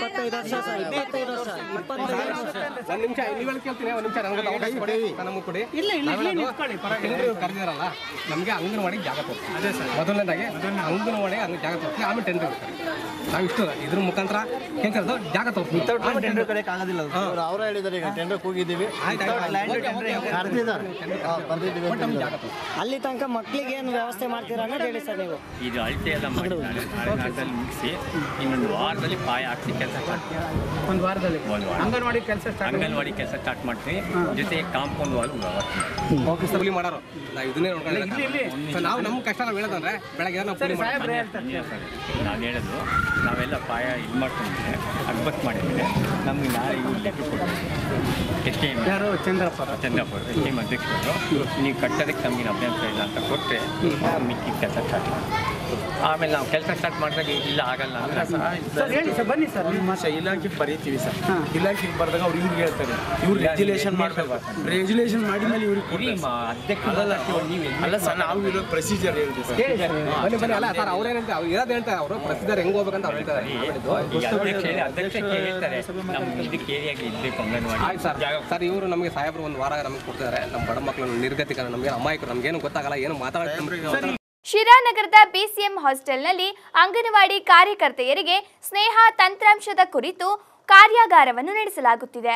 ಒಂದ್ ನಿಮಿಷ ನೀವೆಲ್ಲ ಕೇಳ್ತೀನಿ ಒಂದ್ ನಿಮಿಷ ನಮ್ಗೆ ಅವಕಾಶ ಕೊಡಿ ನಮಗೆ ಕೊಡಿ ಇಲ್ಲ, ಇಲ್ಲ, ನಾವೆಲ್ಲ ಇಲ್ಲಿ ನಿಂತ್ಕೊಳ್ಳಿ, ಪರವಾಗಿಲ್ಲ. ಟೆಂಡರ್ ಕರೆದಿರಲ್ಲ ನಮಗೆ ಅಂಗನವಾಡಿಗೆ ಜಾಗ ತೋರಿಸಿ ಅದೇ ಸರ್ ಮೊದಲನೇದಾಗಿ ಅಂಗನವಾಡಿಗೆ ಹಂಗೆ ಜಾಗ ತೋರಿಸಿ ಆಮೇಲೆ ಟೆಂಡರ್ ನಾವು ಇಷ್ಟು ಇದ್ರ ಮುಖಾಂತರ ಏನ್ ಕರೆದು ಜಾಗ ತೋರಿಸಿ ಟೆಂಡರ್ ಕಡೆಗೆ ಆಗೋದಿಲ್ಲ ಅದು. ಅವ್ರು ಹೇಳಿದ್ದಾರೆ ಈಗ ಟೆಂಡರ್ ಹೋಗಿದ್ದೀವಿ ಕರೆದಿದ್ದಾರೆ ಬಂದಿದ್ದೀವಿ ಅಂತ ಹೇಳಿದ್ದಾರೆ. ಅಲ್ಲಿ ತನಕ ಮಕ್ಳಿಗೆ ಏನು ವ್ಯವಸ್ಥೆ ಮಾಡ್ತೀರಾ ಅನ್ನೋದು ಹೇಳಿ ಸರ್ ನೀವು ಇದು ಅಳತೆ ಎಲ್ಲ ಮಾಡಿದ್ದಾರೆ ಮಳೆಗಾಲದಲ್ಲಿ ಮುಗಿಸಿ ಇನ್ನೊಂದು ವಾರದಲ್ಲಿ ಪಾಯ ಹಾಕಿ ಕೆಲಸ ಸ್ಟಾರ್ಟ್ ಒಂದು ವಾರದಲ್ಲಿ ಒಂದು ವಾರ ಅಂಗನವಾಡಿ ಕೆಲಸ ಸ್ಟಾರ್ಟ್ ಅಂಗನವಾಡಿ ಕೆಲಸ ಸ್ಟಾರ್ಟ್ ಮಾಡ್ತೀವಿ ಜೊತೆಗೆ ಕಾಂಪೌಂಡ್ ವಾಲ್ ಓಕೆ ಸರ್ ಕೂಲಿ ಮಾಡೋರು ನಾವು ಇದನ್ನೇ ಇಲ್ಲಿ, ಇಲ್ಲಿ. ನೋಡ್ಕೊಂಡು ಸೊ ನಾವು ನಮ್ಮ ಕಷ್ಟ ನಾವು ಹೇಳೋದಂದ್ರೆ ಬೆಳಗ್ಗೆ ನಾವು ಕೂಲಿ ಮಾಡ್ತೀವಿ ನಾವು ಹೇಳೋದು ನಾವೆಲ್ಲ ಪಾಯ ಇದು ಮಾಡ್ಕೊಂಡಿದ್ರೆ ಅಗ್ಬತ್ ಮಾಡಿದ್ರೆ ನಮ್ಗೆ ನಾಳೆ ಇವ್ರು ಲೆಕ್ಕ ಕೊಡ್ತೀವಿ ಎಸ್ ಕೆ ಎಮ್ ಯಾರು Chandrappa Chandrapura S K M ಅಧ್ಯಕ್ಷರು ನೀವು ಕಟ್ಟೋದಕ್ಕೆ ನಮಗೆ ಅಭ್ಯಂತರ ಇಲ್ಲ ಅಂತ ಕೊಟ್ಟರೆ ಮಿಕ್ಕಿ ಕೆಲಸ ಸ್ಟಾರ್ಟ್ ಆಮೇಲೆ ನಾವು ಕೆಲಸ ಸ್ಟಾರ್ಟ್ ಮಾಡಿದಾಗ ಇಲ್ಲ ಆಗಲ್ಲ ಅಂದ್ರೆ ಸರ್ ಹೇಳಿ ಸರ್ ಬನ್ನಿ ಸರ್ ನಿಮ್ಮ ಇಲಾಖೆಗೆ ಬರೀತೀವಿ ಸರ್ ಇಲಾಖೆಗೆ ಬರ್ದಾಗ ಅವ್ರು ಇವ್ರಿಗೆ ಹೇಳ್ತಾರೆ ಇವ್ರು ರೆಗ್ಯುಲೇಷನ್ ಮಾಡಬೇಕು ರೆಗ್ಯುಲೇಷನ್ ಮಾಡಿದ್ಮೇಲೆ ಇವ್ರಿಗೆ ಕೊಡ್ತಾರೆ. ಅಲ್ಲ ಸರ್ ನಾವು ಇರೋ ಪ್ರೊಸೀಜರ್ ಹೇಳ್ತೀವಿ ಸರ್ ಬನ್ನಿ ಬನ್ನಿ ಅಲ್ಲ ಸರ್ ಅವ್ರೇನಂತ ಅವ್ರು ಇರೋದು ಹೇಳ್ತಾರೆ ಅವರು ಪ್ರಸಿದ್ಧರು ಹೆಂಗ್ ಹೋಗ್ಬೇಕಂತ ಅವ್ರು ಹೇಳ್ತಾರೆ ಈಗ ಅಧ್ಯಕ್ಷ ಹೇಳಿ- ಅಧ್ಯಕ್ಷಕ್ಕೆ ಹೇಳ್ತಾರೆ ನಮ್ಗೆ ಇದಕ್ಕೆ ಏರಿಯಾಗೆ ಇರಬೇಕು ಅಂಗನವಾಡಿ ಆಯ್ತು ಸರ್ ಸರ್ ಇವರು ನಮಗೆ ಸಾಹೇಬರು ಒಂದು ವಾರ ನಮಗೆ ಕೊಡ್ತಿದ್ದಾರೆ ನಮ್ಮ ಬಡ ಮಕ್ಕಳು ನಿರ್ಗತಿಕ ನಮಗೆ ಅಮಾಯಕರು ನಮ್ಗೇನು ಗೊತ್ತಾಗಲ್ಲ ಏನು ಮಾತಾಡ್ತಾರೆ ಶಿರಾನಗರದ ಬಿಸಿಎಂ ಹಾಸ್ಟೆಲ್ನಲ್ಲಿ ಅಂಗನವಾಡಿ ಕಾರ್ಯಕರ್ತೆಯರಿಗೆ ಸ್ನೇಹ ತಂತ್ರಾಂಶದ ಕುರಿತು ಕಾರ್ಯಾಗಾರವನ್ನು ನಡೆಸಲಾಗುತ್ತಿದೆ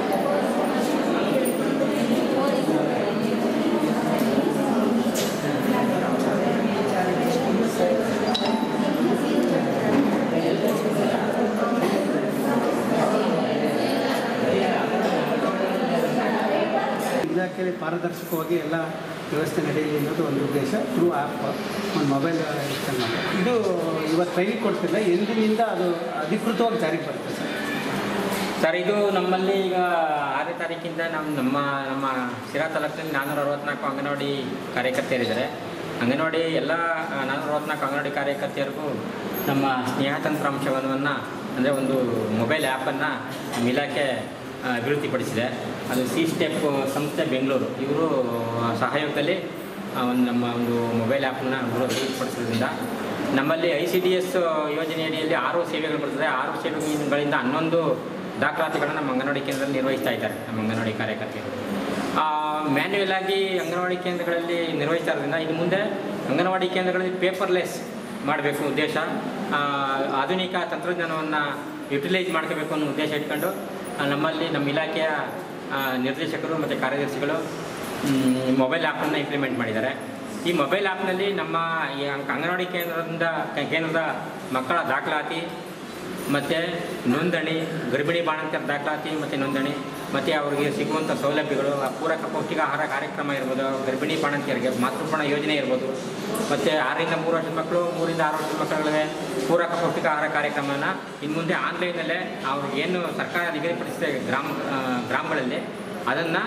ಇಲಾಖೆಯಲ್ಲಿ ಪಾರದರ್ಶಕವಾಗಿ ಎಲ್ಲ ವ್ಯವಸ್ಥೆ ನಡೆಯಲಿ ಅನ್ನೋದು ಒಂದು ಉದ್ದೇಶ ಥ್ರೂ ಆ್ಯಪ್ ಒಂದು ಮೊಬೈಲ್ ಇದು ಇವತ್ತು ಟ್ರೈನಿಂಗ್ ಕೊಡ್ತಿಲ್ಲ ಎಂದಿನಿಂದ ಅದು ಅಧಿಕೃತವಾಗಿ ಜಾರಿಗೆ ಬರುತ್ತೆ ಸರ್ ಸರ್ ಇದು ನಮ್ಮಲ್ಲಿ ಈಗ ಆರನೇ ತಾರೀಕಿಂದ ನಮ್ಮ ನಮ್ಮ ನಮ್ಮ ಶಿರಾ ತಾಲೂಕಿನಲ್ಲಿ ನಾನ್ನೂರ ಅರವತ್ನಾಲ್ಕು ಅಂಗನವಾಡಿ ಕಾರ್ಯಕರ್ತೆಯರಿದ್ದಾರೆ ಅಂಗನವಾಡಿ ಎಲ್ಲ ಆ, ನಾನ್ನೂರ ಅರವತ್ನಾಲ್ಕು ಅಂಗನವಾಡಿ ಕಾರ್ಯಕರ್ತೆಯರಿಗೂ ನಮ್ಮ ಸ್ನೇಹ ತಂತ್ರಾಂಶವನ್ನು ಅಂದರೆ ಒಂದು ಮೊಬೈಲ್ ಆ್ಯಪನ್ನು ನಮ್ಮ ಇಲಾಖೆ ಆ, ಅಭಿವೃದ್ಧಿಪಡಿಸಿದೆ ಅದು ಸಿ ಸ್ಟೆಪ್ ಸಂಸ್ಥೆ ಬೆಂಗಳೂರು ಇವರು ಸಹಯೋಗದಲ್ಲಿ ಆ, ಒಂದು ನಮ್ಮ ಒಂದು ಮೊಬೈಲ್ ಆ್ಯಪನ್ನು ಅಭಿವೃದ್ಧಿಪಡಿಸೋದ್ರಿಂದ ನಮ್ಮಲ್ಲಿ ಐ ಸಿ ಡಿ ಎಸ್ ಯೋಜನೆಯಡಿಯಲ್ಲಿ ಆರು ಸೇವೆಗಳು ಬರ್ತದೆ ಆರು ಸೇವೆಗಳಿಂದ ಹನ್ನೊಂದು ದಾಖಲಾತಿಗಳನ್ನು ನಮ್ಮ ಅಂಗನವಾಡಿ ಕೇಂದ್ರದಲ್ಲಿ ನಿರ್ವಹಿಸ್ತಾ ಇದ್ದಾರೆ ನಮ್ಮ ಅಂಗನವಾಡಿ ಕಾರ್ಯಕರ್ತೆಯರು ಮ್ಯಾನ್ಯುಯಲ್ ಆಗಿ ಅಂಗನವಾಡಿ ಕೇಂದ್ರಗಳಲ್ಲಿ ನಿರ್ವಹಿಸ್ತಾ ಇರೋದ್ರಿಂದ ಇನ್ನು ಮುಂದೆ ಅಂಗನವಾಡಿ ಕೇಂದ್ರಗಳಲ್ಲಿ ಪೇಪರ್ಲೆಸ್ ಮಾಡಬೇಕು ಉದ್ದೇಶ ಆ, ಆಧುನಿಕ ತಂತ್ರಜ್ಞಾನವನ್ನು ಯುಟಿಲೈಸ್ ಮಾಡ್ಕೋಬೇಕು ಅನ್ನೋ ಉದ್ದೇಶ ಇಟ್ಕೊಂಡು ಆ, ನಮ್ಮಲ್ಲಿ ನಮ್ಮ ಇಲಾಖೆಯ ಆ, ನಿರ್ದೇಶಕರು ಮತ್ತು ಕಾರ್ಯದರ್ಶಿಗಳು ಮೊಬೈಲ್ ಆ್ಯಪನ್ನು ಇಂಪ್ಲಿಮೆಂಟ್ ಮಾಡಿದ್ದಾರೆ ಈ ಮೊಬೈಲ್ ಆ್ಯಪ್ನಲ್ಲಿ ನಮ್ಮ ಈ ಅಂಗ- ಅಂಗನವಾಡಿ ಕೇಂದ್ರದಿಂದ ಕೇಂದ್ರದ ಮಕ್ಕಳ ದಾಖಲಾತಿ ಮತ್ತು ನೋಂದಣಿ ಗರ್ಭಿಣಿ ಬಾಣಂತಿಯರ ದಾಖಲಾತಿ ಮತ್ತು ನೋಂದಣಿ ಮತ್ತು ಅವರಿಗೆ ಸಿಗುವಂಥ ಸೌಲಭ್ಯಗಳು ಆ ಪೂರಕ ಪೌಷ್ಟಿಕ ಆಹಾರ ಕಾರ್ಯಕ್ರಮ ಇರ್ಬೋದು ಗರ್ಭಿಣಿ ಬಾಣಂತಿಯರಿಗೆ ಮಾತೃಪಣ ಯೋಜನೆ ಇರ್ಬೋದು ಮತ್ತು ಆರರಿಂದ ಮೂರು ವರ್ಷದ ಮಕ್ಕಳು ಮೂರಿಂದ ಆರು ವರ್ಷದ ಮಕ್ಕಳಿಗೆ ಪೂರಕ ಪೌಷ್ಟಿಕ ಆಹಾರ ಕಾರ್ಯಕ್ರಮನ ಇನ್ನು ಮುಂದೆ ಆನ್ಲೈನಲ್ಲೇ ಅವ್ರಿಗೆ ಏನು ಸರ್ಕಾರ ನಿಗದಿಪಡಿಸಿದ ಗ್ರಾಮ ಆ, ಗ್ರಾಮಗಳಲ್ಲಿ ಅದನ್ನು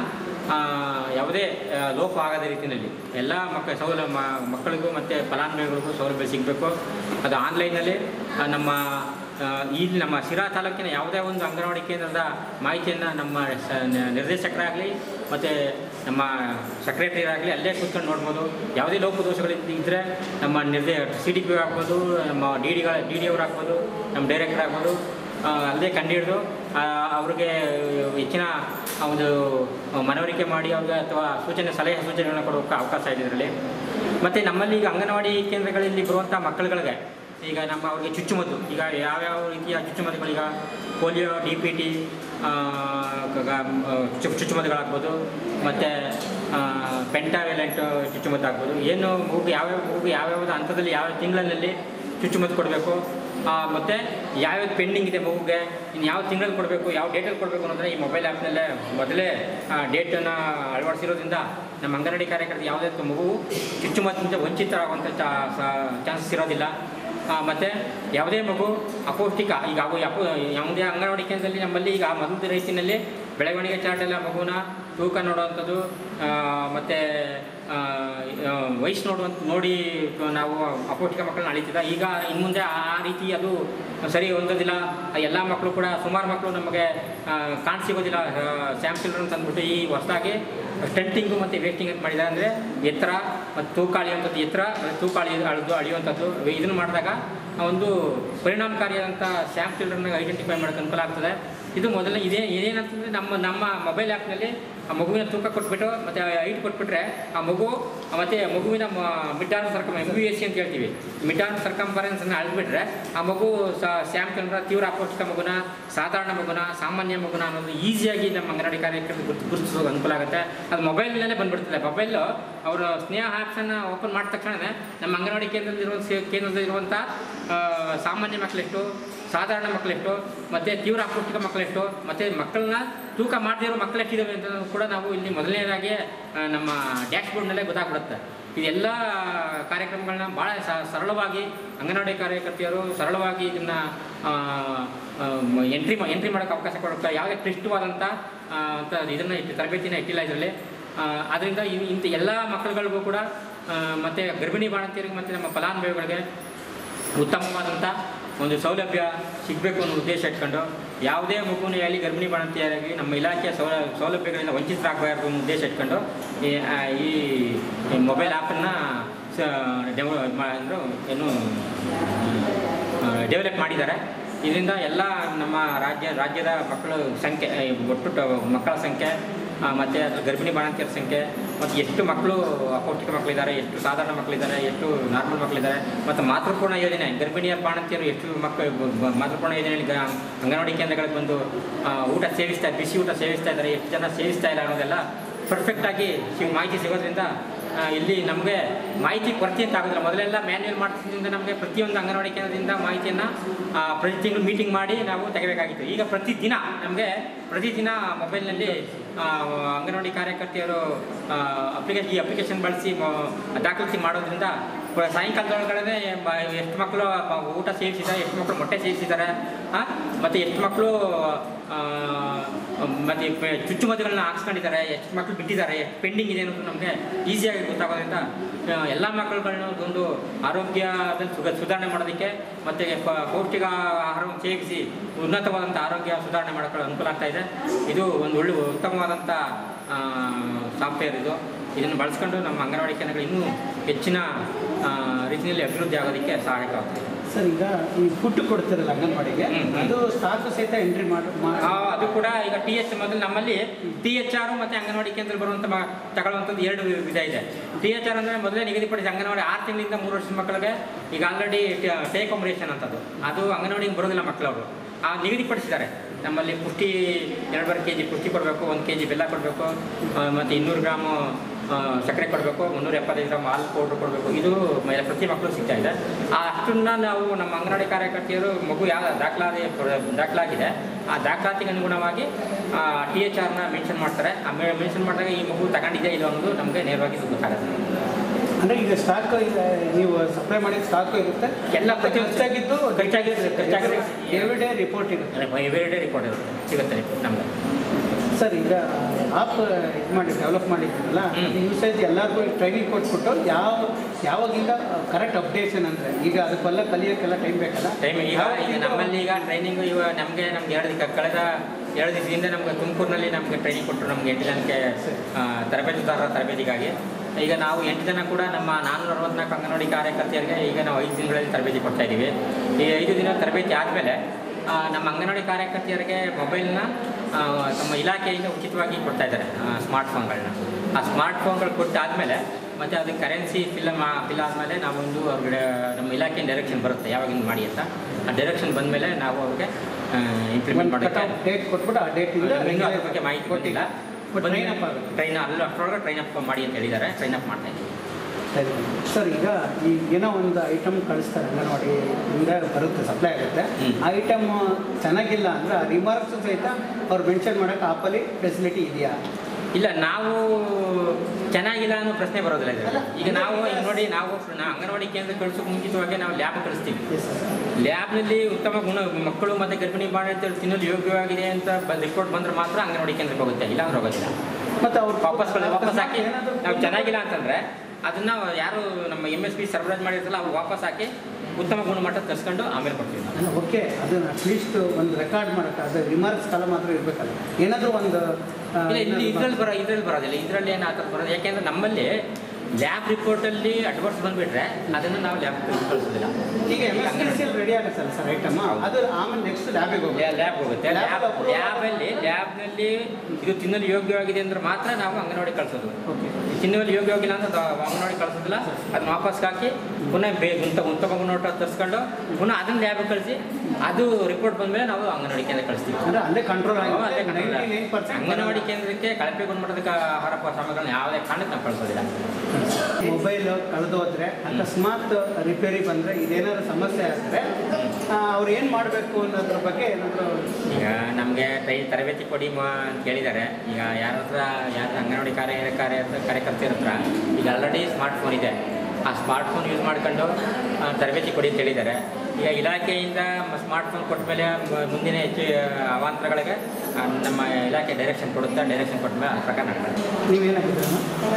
ಯಾವುದೇ ಆ, ಲೋಪ ಆಗದ ರೀತಿಯಲ್ಲಿ ಎಲ್ಲ ಮಕ್ಕಳ ಸೌಲ ಮ- ಮಕ್ಕಳಿಗೂ ಮತ್ತು ಫಲಾನುಭವಿಗಳಿಗೂ ಸೌಲಭ್ಯ ಸಿಗಬೇಕು ಅದು ಆನ್ಲೈನಲ್ಲಿ ಆ, ನಮ್ಮ ಆ, ಇಲ್ಲಿ ನಮ್ಮ ಶಿರಾ ತಾಲೂಕಿನ ಯಾವುದೇ ಒಂದು ಅಂಗನವಾಡಿ ಕೇಂದ್ರದ ಮಾಹಿತಿಯನ್ನು ನಮ್ಮ ಸ- ನ- ನಿರ್ದೇಶಕರಾಗಲಿ ಮತ್ತು ನಮ್ಮ ಸೆಕ್ರೆಟರಿ ಆಗಲಿ ಅಲ್ಲೇ ಕೂತ್ಕೊಂಡು ನೋಡ್ಬೋದು ಯಾವುದೇ ಲೋಪದೋಷಗಳು ಇದ್ದರೆ ನಮ್ಮ ನಿರ್ದೇ ಸಿ ಡಿ ಪಿ ಆಗ್ಬೋದು ನಮ್ಮ ಡಿ ಡಿಗಳ ಡಿ ಡಿ ಅವ್ರು ಆಗ್ಬೋದು ನಮ್ಮ ಡೈರೆಕ್ಟರ್ ಆಗ್ಬೋದು ಆ, ಅಲ್ಲೇ ಕಂಡುಹಿಡಿದು ಆ, ಅವ್ರಿಗೆ ಹೆಚ್ಚಿನ ಆ ಒಂದು ಮನವರಿಕೆ ಮಾಡಿ ಅವ್ರಿಗೆ ಅಥವಾ ಸೂಚನೆ ಸಲಹೆ ಸೂಚನೆಗಳನ್ನ ಕೊಡೋಕ್ಕೆ ಅವಕಾಶ ಇದೆ ಇದರಲ್ಲಿ ಮತ್ತು ನಮ್ಮಲ್ಲಿ ಈಗ ಅಂಗನವಾಡಿ ಕೇಂದ್ರಗಳಲ್ಲಿ ಬರುವಂಥ ಮಕ್ಕಳುಗಳಿಗೆ ಈಗ ನಮ್ಮ ಅವ್ರಿಗೆ ಚುಚ್ಚುಮದ್ದು ಈಗ ಯಾವ್ಯಾವ ರೀತಿಯ ಚುಚ್ಚುಮದ್ದುಗಳೀಗ ಪೋಲಿಯೋ ಡಿ ಪಿ ಟಿ ಚುಚ್ಚುಮದ್ದುಗಳಾಗ್ಬೋದು ಮತ್ತು ಪೆಂಟಾವೆಲೆಂಟ್ ಚುಚ್ಚುಮದ್ದು ಆಗ್ಬೋದು ಏನು ಮಗು ಯಾವ್ಯಾವ ಮಗು ಯಾವ್ಯಾವ ಹಂತದಲ್ಲಿ ಯಾವ ತಿಂಗಳಲ್ಲಿ ಚುಚ್ಚುಮದ್ದು ಕೊಡಬೇಕು ಮತ್ತು ಯಾವ್ಯಾವ ಪೆಂಡಿಂಗ್ ಇದೆ ಮಗುಗೆ ಇನ್ನು ಯಾವ ತಿಂಗಳಲ್ಲಿ ಕೊಡಬೇಕು ಯಾವ ಡೇಟಲ್ಲಿ ಕೊಡಬೇಕು ಅನ್ನೋದನ್ನ ಈ ಮೊಬೈಲ್ ಆ್ಯಪ್ನಲ್ಲೇ ಮೊದಲೇ ಡೇಟನ್ನು ಅಳವಡಿಸಿರೋದ್ರಿಂದ ನಮ್ಮ ಅಂಗನವಾಡಿ ಕಾರ್ಯಕರ್ತರು ಯಾವುದೇ ಮಗು ಚುಚ್ಚುಮದ್ದಿಂದ ವಂಚಿತರಾಗುವಂಥ ಚಾನ್ಸಸ್ ಇರೋದಿಲ್ಲ ಮತ್ತು ಯಾವುದೇ ಮಗು ಅಪೌಷ್ಟಿಕ ಈಗ ಅವು ಅಪೋ ಯಾವುದೇ ಅಂಗನವಾಡಿ ಕೇಂದ್ರದಲ್ಲಿ ನಮ್ಮಲ್ಲಿ ಈಗ ಮೊದಲ ರೀತಿಯಲ್ಲಿ ಬೆಳವಣಿಗೆ ಚಾರ್ಟ್ ಎಲ್ಲ ಮಗುನ ತೂಕ ನೋಡುವಂಥದ್ದು ಮತ್ತು ವಯಸ್ಸು ನೋಡುವಂತ ನೋಡಿ ನಾವು ಅಪೌಷ್ಟಿಕ ಮಕ್ಕಳನ್ನ ಅಳಿತಿದ್ದ ಈಗ ಇನ್ನು ಮುಂದೆ ಆ ರೀತಿ ಅದು ಸರಿ ಹೊಂದೋದಿಲ್ಲ ಎಲ್ಲ ಮಕ್ಕಳು ಕೂಡ ಸುಮಾರು ಮಕ್ಕಳು ನಮಗೆ ಕಾಣ್ ಸಿಗೋದಿಲ್ಲ ಸ್ಯಾಮ್ ಚಿಲ್ಡ್ರನ್ ಅಂದ್ಬಿಟ್ಟು ಈ ಹೊಸದಾಗಿ ಸ್ಟಂಟಿಂಗು ಮತ್ತು ವೇಸ್ಟಿಂಗ್ ಅಂತ ಮಾಡಿದ್ದಾರೆ ಅಂದರೆ ಎತ್ತರ ಮತ್ತು ತೂಕ ಅಳಿಯುವಂಥದ್ದು ಎತ್ತರ ಮತ್ತು ತೂಕ ಅಳಿ ಅಳಿದು ಅಳಿಯುವಂಥದ್ದು ಇದನ್ನು ಮಾಡಿದಾಗ ಒಂದು ಪರಿಣಾಮಕಾರಿಯಾದಂಥ ಸ್ಯಾಮ್ ಚಿಲ್ಡ್ರನ್ನ ಐಡೆಂಟಿಫೈ ಮಾಡೋಕ್ಕೆ ಅನುಕೂಲ ಆಗ್ತದೆ ಇದು ಮೊದಲನೇ ಇದೇ ಇದೇನಂತಂದರೆ ನಮ್ಮ ನಮ್ಮ ಮೊಬೈಲ್ ಆ್ಯಪ್ನಲ್ಲಿ ಆ ಮಗುವಿನ ತೂಕ ಕೊಟ್ಬಿಟ್ಟು ಮತ್ತು ಹೈಟ್ ಕೊಟ್ಬಿಟ್ರೆ ಆ ಮಗು ಮತ್ತು ಮಗುವಿನ mid arm circum M B S C ಅಂತ ಹೇಳ್ತೀವಿ ಮಿಡ್ ಆರ್ಮ್ ಸರ್ಕಂಫರೆನ್ಸನ್ನು ಅಳಿದ್ಬಿಟ್ರೆ ಆ ಮಗು ಸ್ಯಾಮ್ ಚಂದ್ರ ತೀವ್ರ ಅಪೌಷ್ಟಿಕ ಮಗುನ ಸಾಧಾರಣ ಮಗುನ ಸಾಮಾನ್ಯ ಮಗುನ ಅನ್ನೋದು ಈಸಿಯಾಗಿ ನಮ್ಮ ಅಂಗನವಾಡಿ ಕಾರ್ಯಕ್ರಮ ಗುರ್ತು ಗುರುತಿಸೋಕೆ ಅನುಕೂಲ ಆಗುತ್ತೆ ಅದು ಮೊಬೈಲ್ನಲ್ಲೇ ಬಂದ್ಬಿಡ್ತದೆ ಮೊಬೈಲು ಅವರು ಸ್ನೇಹ ಆ್ಯಪ್ಸನ್ನು ಓಪನ್ ಮಾಡಿದ ತಕ್ಷಣವೇ ನಮ್ಮ ಅಂಗನವಾಡಿ ಕೇಂದ್ರದಲ್ಲಿರುವ ಕೇಂದ್ರದಲ್ಲಿರುವಂಥ ಆ, ಸಾಮಾನ್ಯ ಮಕ್ಕಳೆಷ್ಟು ಸಾಧಾರಣ ಮಕ್ಕಳೆಷ್ಟು ಮತ್ತು ತೀವ್ರ ಅಪೌಷ್ಟಿಕ ಮಕ್ಕಳೆಷ್ಟು ಮತ್ತು ಮಕ್ಕಳನ್ನ ತೂಕ ಮಾಡದಿರೋ ಮಕ್ಕಳು ಎಷ್ಟಿದ್ದಾವೆ ಅಂತ ಕೂಡ ನಾವು ಇಲ್ಲಿ ಮೊದಲನೇದಾಗಿ ಆ, ನಮ್ಮ ಡ್ಯಾಶ್ ಬೋರ್ಡ್ನಲ್ಲೇ ಗೊತ್ತಾಗ್ಬಿಡುತ್ತೆ ಇದೆಲ್ಲ ಕಾರ್ಯಕ್ರಮಗಳನ್ನ ಭಾಳ ಸ- ಸರಳವಾಗಿ ಅಂಗನವಾಡಿ ಕಾರ್ಯಕರ್ತೆಯರು ಸರಳವಾಗಿ ಇದನ್ನು ಎಂಟ್ರಿ ಎಂಟ್ರಿ ಮಾಡೋಕ್ಕೆ ಅವಕಾಶ ಕೊಡುತ್ತೆ ಯಾವುದೇ ಕ್ಲಿಷ್ಟವಾದಂಥ ಆ, ಅಂತ ಇದನ್ನು ಇಟ್ಟು ತರಬೇತಿನ ಇಟ್ಟಿಲ್ಲ ಇದರಲ್ಲಿ ಅದರಿಂದ ಇಂಥ ಎಲ್ಲ ಮಕ್ಕಳುಗಳಿಗೂ ಕೂಡ ಆ, ಮತ್ತು ಗರ್ಭಿಣಿ ಬಾಣಂತಿಯರಿಗೆ ಮತ್ತು ನಮ್ಮ ಫಲಾನುಭವಿಗಳಿಗೆ ಉತ್ತಮವಾದಂಥ ಒಂದು ಸೌಲಭ್ಯ ಸಿಗಬೇಕು ಅನ್ನೋ ಉದ್ದೇಶ ಇಟ್ಕೊಂಡು ಯಾವುದೇ ಮಗುವಿನ ಆಗಲಿ ಗರ್ಭಿಣಿ ಬಾಣಂತಿಯರಾಗಿ ನಮ್ಮ ಇಲಾಖೆಯ ಸೌಲ ಸೌಲಭ್ಯಗಳಿಂದ ವಂಚಿತರಾಗಬಾರ್ದು ಅನ್ನೋ ಉದ್ದೇಶ ಇಟ್ಕೊಂಡು ಈ ಆ, ಈ ಈ ಮೊಬೈಲ್ ಆ್ಯಪನ್ನು ಡೆವ ಅಂದರು ಏನು ಡೆವಲಪ್ ಮಾಡಿದ್ದಾರೆ ಇದರಿಂದ ಎಲ್ಲ ನಮ್ಮ ರಾಜ್ಯ ರಾಜ್ಯದ ಮಕ್ಕಳ ಸಂಖ್ಯೆ ಈ ಒಟ್ಟು ಟ- ಮಕ್ಕಳ ಸಂಖ್ಯೆ ಆ, ಮತ್ತೆ ಅದ್ರ ಗರ್ಭಿಣಿ ಬಾಣಂತಿಯರ ಸಂಖ್ಯೆ ಮತ್ತು ಎಷ್ಟು ಮಕ್ಕಳು ಅಪೌಷ್ಟಿಕ ಮಕ್ಕಳಿದ್ದಾರೆ ಎಷ್ಟು ಸಾಧಾರಣ ಮಕ್ಕಳಿದ್ದಾರೆ ಎಷ್ಟು ನಾರ್ಮಲ್ ಮಕ್ಕಳಿದ್ದಾರೆ ಮತ್ತು ಮಾತೃಪೂರ್ಣ ಯೋಜನೆ ಗರ್ಭಿಣಿಯ ಬಾಣಂತಿಯರು ಎಷ್ಟು ಮಕ್ಕಳು ಬ- ಬ- ಮಾತೃಪೂರ್ಣ ಯೋಜನೆಯಲ್ಲಿ ಗ- ಅಂಗನವಾಡಿ ಕೇಂದ್ರಗಳಿಗೆ ಬಂದು ಆ, ಊಟ ಸೇವಿಸ್ತಾ ಬಿಸಿ ಊಟ ಸೇವಿಸ್ತಾ ಇದ್ದಾರೆ ಎಷ್ಟು ಜನ ಸೇವಿಸ್ತಾ ಇಲ್ಲ ಅನ್ನೋದೆಲ್ಲ ಪರ್ಫೆಕ್ಟಾಗಿ ಸಿಗ್ ಮಾಹಿತಿ ಸಿಗೋದ್ರಿಂದ ಆ, ಇಲ್ಲಿ ನಮಗೆ ಮಾಹಿತಿ ಕೊರತೆ ಅಂತ ಆಗೋದಿಲ್ಲ ಮೊದಲೆಲ್ಲ ಮ್ಯಾನ್ಯಲ್ ಮಾಡ್ತಿದ್ದಿಂದ ನಮಗೆ ಪ್ರತಿಯೊಂದು ಅಂಗನವಾಡಿ ಕೇಂದ್ರದಿಂದ ಮಾಹಿತಿಯನ್ನು ಆ, ಪ್ರತಿ ತಿಂಗಳು ಮೀಟಿಂಗ್ ಮಾಡಿ ನಾವು ತೆಗಿಬೇಕಾಗಿತ್ತು ಈಗ ಪ್ರತಿದಿನ ನಮಗೆ ಪ್ರತಿದಿನ ಮೊಬೈಲ್ನಲ್ಲಿ ಆ, ಅಂಗನವಾಡಿ ಕಾರ್ಯಕರ್ತೆಯರು ಅಪ್ಲಿಕೇಶನ್ ಈ ಅಪ್ಲಿಕೇಶನ್ ಬಳಸಿ ಮ- ದಾಖಲಾತಿ ಮಾಡೋದ್ರಿಂದ ಪ- ಸಾಯಂಕಾಲದೊಳಗಡೆ ಬ- ಎಷ್ಟು ಮಕ್ಕಳು ಪ- ಊಟ ಸೇವಿಸಿದ್ದಾರೆ ಎಷ್ಟು ಮಕ್ಕಳು ಮೊಟ್ಟೆ ಸೇವಿಸಿದ್ದಾರೆ ಆ, ಮತ್ತು ಎಷ್ಟು ಮಕ್ಕಳು ಮತ್ತು ಚುಚ್ಚುಮದ್ದುಗಳನ್ನ ಹಾಕ್ಸ್ಕೊಂಡಿದ್ದಾರೆ ಎಷ್ಟು ಮಕ್ಕಳು ಬಿಟ್ಟಿದ್ದಾರೆ ಎಷ್ಟು ಪೆಂಡಿಂಗ್ ಇದೆ ಅನ್ನೋದು ನಮಗೆ ಈಸಿಯಾಗಿ ಗೊತ್ತಾಗೋದ್ರಿಂದ ಆ, ಎಲ್ಲ ಮಕ್ಕಳುಗಳನ್ನ ಒಂದು ಆರೋಗ್ಯದಲ್ಲಿ ಸುಗ ಸುಧಾರಣೆ ಮಾಡೋದಕ್ಕೆ ಮತ್ತು ಪ- ಪೌಷ್ಟಿಕ ಆಹಾರವನ್ನು ಸೇವಿಸಿ ಉನ್ನತವಾದಂಥ ಆರೋಗ್ಯ ಸುಧಾರಣೆ ಮಾಡೋಕ್ಕೆ ಅನುಕೂಲ ಆಗ್ತಾ ಇದೆ ಇದು ಒಂದು ಒಳ್ಳೆ ಉತ್ತಮವಾದಂಥ ಸಾಫ್ಟ್ವೇರ್ ಇದು ಇದನ್ನು ಬಳಸ್ಕೊಂಡು ನಮ್ಮ ಅಂಗನವಾಡಿ ಕೇಂದ್ರಗಳು ಇನ್ನೂ ಹೆಚ್ಚಿನ ಆ, ರೀತಿಯಲ್ಲಿ ಅಭಿವೃದ್ಧಿ ಆಗೋದಕ್ಕೆ ಸಹಾಯಕವಾಗ್ತದೆ ಸರ್ ಈಗ ಈ ಫುಡ್ ಕೊಡ್ತಿರಲ್ಲ ಅಂಗನವಾಡಿಗೆ ಅದು ಸ್ಟಾಕ್ ಸಹಿತ ಎಂಟ್ರಿ ಮಾಡಿ ಆ, ಅದು ಕೂಡ ಈಗ ಟಿ ಎಚ್ ಮೊದಲು ನಮ್ಮಲ್ಲಿ ಟಿ ಎಚ್ ಆರ್ ಮತ್ತು ಅಂಗನವಾಡಿ ಕೇಂದ್ರ ಬರುವಂಥ ಮ- ತಗೊಳ್ಳುವಂಥದ್ದು ಎರಡು ವಿ- ವಿಧ ಇದೆ ಟಿ ಎಚ್ ಆರ್ ಅಂದರೆ ಮೊದಲೇ ನಿಗದಿಪಡಿಸಿ ಅಂಗನವಾಡಿ ಆರು ತಿಂಗಳಿಂದ ಮೂರು ವರ್ಷದ ಮಕ್ಕಳಿಗೆ ಈಗ ಆಲ್ರೆಡಿ ಟೇಕ್ ಹೋಮ್ ರೇಷನ್ ಅಂತದ್ದು ಅದು ಅಂಗನವಾಡಿಗೆ ಬರೋದಿಲ್ಲ ಮಕ್ಕಳವರು ಆ ನಿಗದಿಪಡಿಸಿದ್ದಾರೆ ನಮ್ಮಲ್ಲಿ ಪುಷ್ಟಿ ಎರಡೂವರೆ ಕೆ ಜಿ ಪುಷ್ಟಿ ಕೊಡಬೇಕು ಒಂದು ಕೆ ಜಿ ಬೆಲ್ಲ ಕೊಡಬೇಕು ಮತ್ತು ಇನ್ನೂರು ಗ್ರಾಮು ಆ, ಸಕ್ಕರೆ ಕೊಡಬೇಕು ಮುನ್ನೂರ ಎಪ್ಪತ್ತೈದು ಗ್ರಾಮ್ ಹಾಲು ಪೌಡ್ರ್ ಕೊಡಬೇಕು ಇದು ಮ- ಪ್ರತಿ ಮಕ್ಕಳು ಸಿಗ್ತಾ ಇದೆ ಆ ಅಷ್ಟನ್ನ ನಾವು ನಮ್ಮ ಅಂಗನವಾಡಿ ಕಾರ್ಯಕರ್ತೆಯರು ಮಗು ಯಾವ ದಾಖಲಾತಿ ದಾಖಲಾಗಿದೆ ಆ ದಾಖಲಾತಿಗೆ ಅನುಗುಣವಾಗಿ ಟಿ ಎಚ್ ಆರ್ನ ಮೆನ್ಷನ್ ಮಾಡ್ತಾರೆ ಆ ಮೆನ್ಷನ್ ಮಾಡಿದಾಗ ಈ ಮಗು ತಗೊಂಡಿದೆ ಇಲ್ಲ ಅನ್ನೋದು ನಮಗೆ ನೇರವಾಗಿ ಇದು ಗೊತ್ತಾಗುತ್ತೆ ಅಂದ್ರೆ ಈಗ ಸ್ಟಾಕ್ ಈಗ ನೀವು ಸಪ್ಲೈ ಮಾಡಿದ ಸ್ಟಾಕ್ ಇರುತ್ತೆ ಎಲ್ಲ ಪ್ರತಿ ಖರ್ಚಾಗಿದ್ದು ಖರ್ಚಾಗಿದ್ದು ಖರ್ಚಾಗಿದ್ದು ಎವ್ರಿ ಡೇ ರಿಪೋರ್ಟ್ ಇರುತ್ತೆ ಎವ್ರಿ ಡೇ ರಿಪೋರ್ಟ್ ಇರುತ್ತೆ ಸಿಗುತ್ತೆ ನಮಗೆ ಸರ್ ಈಗ ಆಪ್ ಇದು ಮಾಡಿ ಡೆವಲಪ್ ಮಾಡಿದ್ದೀರಲ್ಲ ಯೂಸೇಜ್ ಎಲ್ಲರಿಗೂ ಟ್ರೈನಿಂಗ್ ಕೊಟ್ಬಿಟ್ಟು ಯಾವ ಯಾವಾಗಿಂದ ಕರೆಕ್ಟ್ ಅಪ್ಡೇಷನ್ ಅಂದರೆ ಈಗ ಅದಕ್ಕೆಲ್ಲ ಕಲಿಯೋಕ್ಕೆಲ್ಲ ಟೈಮ್ ಬೇಕಲ್ಲ ಟೈಮ್ ಈಗ ಈಗ ನಮ್ಮಲ್ಲಿ ಈಗ ಟ್ರೈನಿಂಗ್ ಇವ ನಮಗೆ ನಮ್ಗೆ ಎರಡು ದಿಕ್ಕ ಕಳೆದ ಎರಡು ದಿವಸದಿಂದ ನಮ್ಗೆ ತುಮಕೂರಿನಲ್ಲಿ ನಮಗೆ ಟ್ರೈನಿಂಗ್ ಕೊಟ್ಟರು ನಮ್ಗೆ ಎಂಟು ಜನಕ್ಕೆ ಆ, ತರಬೇತುದಾರರ ತರಬೇತಿಗಾಗಿ ಈಗ ನಾವು ಎಂಟು ಜನ ಕೂಡ ನಮ್ಮ ನಾನ್ನೂರ ಅರವತ್ನಾಲ್ಕು ಅಂಗನವಾಡಿ ಕಾರ್ಯಕರ್ತೆಯರಿಗೆ ಈಗ ನಾವು ಐದು ದಿನಗಳಲ್ಲಿ ತರಬೇತಿ ಕೊಡ್ತಾ ಇದ್ದೀವಿ ಈ ಐದು ದಿನ ತರಬೇತಿ ಆದಮೇಲೆ ನಮ್ಮ ಅಂಗನವಾಡಿ ಕಾರ್ಯಕರ್ತೆಯರಿಗೆ ಮೊಬೈಲ್ನ ಆ, ತಮ್ಮ ಇಲಾಖೆಯಿಂದ ಉಚಿತವಾಗಿ ಕೊಡ್ತಾ ಇದ್ದಾರೆ ಸ್ಮಾರ್ಟ್ಫೋನ್ಗಳನ್ನ ಆ ಸ್ಮಾರ್ಟ್ಫೋನ್ಗಳು ಕೊಟ್ಟಾದಮೇಲೆ ಮತ್ತು ಅದಕ್ಕೆ ಕರೆನ್ಸಿ ಫಿಲ್ ಮಾ ಫಿಲ್ ಆದಮೇಲೆ ನಾವೊಂದು ಅವ್ರಿಗೆ ನಮ್ಮ ಇಲಾಖೆಯಿಂದ ಡೈರೆಕ್ಷನ್ ಬರುತ್ತೆ ಯಾವಾಗಿಂದ ಮಾಡಿ ಅಂತ ಆ ಡೈರೆಕ್ಷನ್ ಬಂದಮೇಲೆ ನಾವು ಅವ್ರಿಗೆ ಇಂಪ್ಲಿಮೆಂಟ್ ಮಾಡೋಕ್ಕೆ ಡೇಟ್ ಕೊಟ್ಬಿಟ್ಟು ಆ ಡೇಟಿಂದ ಇನ್ನೂ ಅದ್ರ ಬಗ್ಗೆ ಮಾಹಿತಿ ಕೊಟ್ಟಿಲ್ಲ train up ಆಗುತ್ತೆ. ಟ್ರೈನ್ ಅಲ್ಲ ಅಷ್ಟರೊಳಗೆ ಟ್ರೈನ್ ಅಪ್ ಮಾಡಿ ಅಂತ ಹೇಳಿದ್ದಾರೆ ಟ್ರೈನ್ ಅಪ್ ಮಾಡ್ತಾ ಇದ್ದೀವಿ ಸರಿ ಸರ್ ಈಗ ಈ ಏನೋ ಒಂದು ಐಟಮ್ ಕಳಿಸ್ತಾರೆ ಅಂಗನವಾಡಿಯಿಂದ ಬರುತ್ತೆ ಸಪ್ಲೈ ಆಗುತ್ತೆ ಆ ಐಟಮ್ ಚೆನ್ನಾಗಿಲ್ಲ ಅಂದರೆ ಆ ರಿಮಾರ್ಕ್ಸ್ ಸಹಿತ ಅವ್ರು ಮೆನ್ಷನ್ ಮಾಡೋಕ್ಕೆ ಆಪಲ್ಲಿ ಫೆಸಿಲಿಟಿ ಇದೆಯಾ ಇಲ್ಲ ನಾವು ಚೆನ್ನಾಗಿಲ್ಲ ಅನ್ನೋ ಪ್ರಶ್ನೆ ಬರೋದಿಲ್ಲ ಇದರಲ್ಲಿ ಈಗ ನಾವು ಈಗ ನೋಡಿ ನಾವು ನಾ ಅಂಗನವಾಡಿ ಕೇಂದ್ರ ಕಳಿಸೋಕೆ ಮುಂಚಿತವಾಗಿ ನಾವು ಲ್ಯಾಬ್ ಕಳಿಸ್ತೀವಿ ಲ್ಯಾಬ್ನಲ್ಲಿ ಉತ್ತಮ ಗುಣ ಮಕ್ಕಳು ಮತ್ತು ಗರ್ಭಿಣಿ ಬಾಣಂತಿಯರು ತಿನ್ನಲು ಯೋಗ್ಯವಾಗಿದೆ ಅಂತ ರಿಪೋರ್ಟ್ ಬಂದ್ರೆ ಮಾತ್ರ ಅಂಗನವಾಡಿ ಕೇಂದ್ರಕ್ಕೆ ಹೋಗುತ್ತೆ ಇಲ್ಲ ಅಂದ್ರೆ ಹೋಗೋದಿಲ್ಲ ಮತ್ತು ಅವ್ರು ವಾಪಸ್ ಕಳ್ಸಿ- ವಾಪಸ್ ಹಾಕಿ ನಾವು ಚೆನ್ನಾಗಿಲ್ಲ ಅಂತಂದ್ರೆ ಅದನ್ನ ಯಾರು ನಮ್ಮ ಎಮ್ ಎಸ್ ಪಿ ಸರಬರಾಜು ಮಾಡಿರ್ತಾರಲ್ಲ ಅವ್ರು ವಾಪಸ್ ಹಾಕಿ ಉತ್ತಮ ಗುಣಮಟ್ಟ ತರಿಸ್ಕೊಂಡು ಆಮೇಲೆ ಕೊಡ್ತೀವಿ ನಾವು ಅಲ್ಲ ಓಕೆ ಅದನ್ನ ಅಟ್ಲೀಸ್ಟ್ ಒಂದು ರೆಕಾರ್ಡ್ ಮಾಡೋಕ್ಕೆ ಅದು ರಿಮಾರ್ಕ್ಸ್ ಕಾಲ ಮಾತ್ರ ಇರಬೇಕಲ್ಲ ಏನಾದರೂ ಒಂದು ಆ, ಇಲ್ಲ ಇಲ್ಲಿ ಏನಾದ್ರು ಇದ್ರಲ್ಲಿ ಬರೋ ಇದ್ರಲ್ಲಿ ಬರೋದಿಲ್ಲ ಇದ್ರಲ್ಲಿ ಏನು ಆ ಥರ ಬರೋದು ಯಾಕೆಂದ್ರೆ ನಮ್ಮಲ್ಲಿ ಲ್ಯಾಬ್ ರಿಪೋರ್ಟಲ್ಲಿ ಅಡ್ವಾನ್ಸ್ ಬಂದುಬಿಟ್ರೆ ಅದನ್ನು ನಾವು ಲ್ಯಾಬ್ ಕಳಿಸೋದಿಲ್ಲ ಈಗ ಎಮ್ ಎಸ್ ಸಿ ರೆಡಿ ಆಗುತ್ತಲ್ಲ ಸರ್ ಐಟಮ್ ಅದು ಆಮೇಲೆ ನೆಕ್ಸ್ಟ್ ಲ್ಯಾಬಿಗೆ ಹೋಗುತ್ತೆ ಲ್ಯಾಬ್ ಹೋಗುತ್ತೆ ಲ್ಯಾಬ್ ಲ್ಯಾಬಲ್ಲಿ ಲ್ಯಾಬ್ನಲ್ಲಿ ಇದು ತಿನ್ನಲು ಯೋಗ್ಯವಾಗಿದೆ ಅಂದ್ರೆ ಮಾತ್ರ ನಾವು ಅಂಗನವಾಡಿ ಕಳಿಸೋದು ತಿನ್ನಲು ಯೋಗ್ಯವಾಗಿಲ್ಲ ಅಂದ್ರೆ ಅದು ಅಂಗನವಾಡಿ ಕಳಿಸೋದಿಲ್ಲ ಅದನ್ನ ವಾಪಸ್ ಹಾಕಿ ಪುನಃ ಬೇ ಗುಂತ ಗುಂತ ಗುಣಮಟ್ಟ ತರಿಸ್ಕೊಂಡು ಪುನಃ ಅದನ್ನ ಲ್ಯಾಬಿಗೆ ಕಳಿಸಿ ಅದು ರಿಪೋರ್ಟ್ ಬಂದಮೇಲೆ ನಾವು ಅಂಗನವಾಡಿ ಕೇಂದ್ರ ಕಳಿಸ್ತೀವಿ ಅಂದ್ರೆ ಅಲ್ಲೇ ಕಂಟ್ರೋಲ್ ಹ್ಮ್, ಆಗುತ್ತೆ ಅಲ್ಲೇ control ಆಗುತ್ತೆ. 99% ಅಂಗನವಾಡಿ ಕೇಂದ್ರಕ್ಕೆ ಕಳಪೆ ಗುಣಮಟ್ಟದ ಆಹಾರ ಸಾಮಗ್ರಿಗಳನ್ನ ಯಾವುದೇ ಕಾರಣಕ್ಕೆ ನಾವು ಕಳಿಸೋದಿಲ್ಲ ಮೊಬೈಲ್ ಕಳೆದೋದ್ರೆ ಅಕಸ್ಮಾತ್ ರಿಪೇರಿ ಬಂದರೆ ಇದೇನಾದ್ರು ಸಮಸ್ಯೆ ಆದರೆ ಅವ್ರು ಏನು ಮಾಡಬೇಕು ಅನ್ನೋದ್ರ ಬಗ್ಗೆ ಏನಾದರೂ ಈಗ ನಮಗೆ ತೈ ತರಬೇತಿ ಕೊಡಿ ಮ ಅಂತ ಕೇಳಿದ್ದಾರೆ ಈಗ ಯಾರ ಹತ್ರ ಯಾರು ಅಂಗನವಾಡಿ ಕಾರ್ಯ ಕಾರ್ಯ ಕಾರ್ಯಕರ್ತರ ಹತ್ರ ಈಗ ಆಲ್ರೆಡಿ ಸ್ಮಾರ್ಟ್ ಫೋನ್ ಇದೆ ಆ ಸ್ಮಾರ್ಟ್ ಫೋನ್ ಯೂಸ್ ಮಾಡ್ಕೊಂಡು ಆ, ತರಬೇತಿ ಕೊಡಿ ಅಂತ ಹೇಳಿದ್ದಾರೆ ಈಗ ಇಲಾಖೆಯಿಂದ ಸ್ಮಾರ್ಟ್ ಫೋನ್ ಕೊಟ್ಟ ಮೇಲೆ ಮ- ಮುಂದಿನ ಹೆಚ್ಚು ಅವಾಂತರಗಳಿಗೆ ಆ, ನಮ್ಮ ಇಲಾಖೆ ಡೈರೆಕ್ಷನ್ ಕೊಡುತ್ತಾ ಡೈರೆಕ್ಷನ್ ಕೊಟ್ಟ ಮೇಲೆ ಆ ಪ್ರಕಾರ ನಡ್ತಾರೆ ನೀವೇನಾಗಿದ್ದೀರಮ್ಮ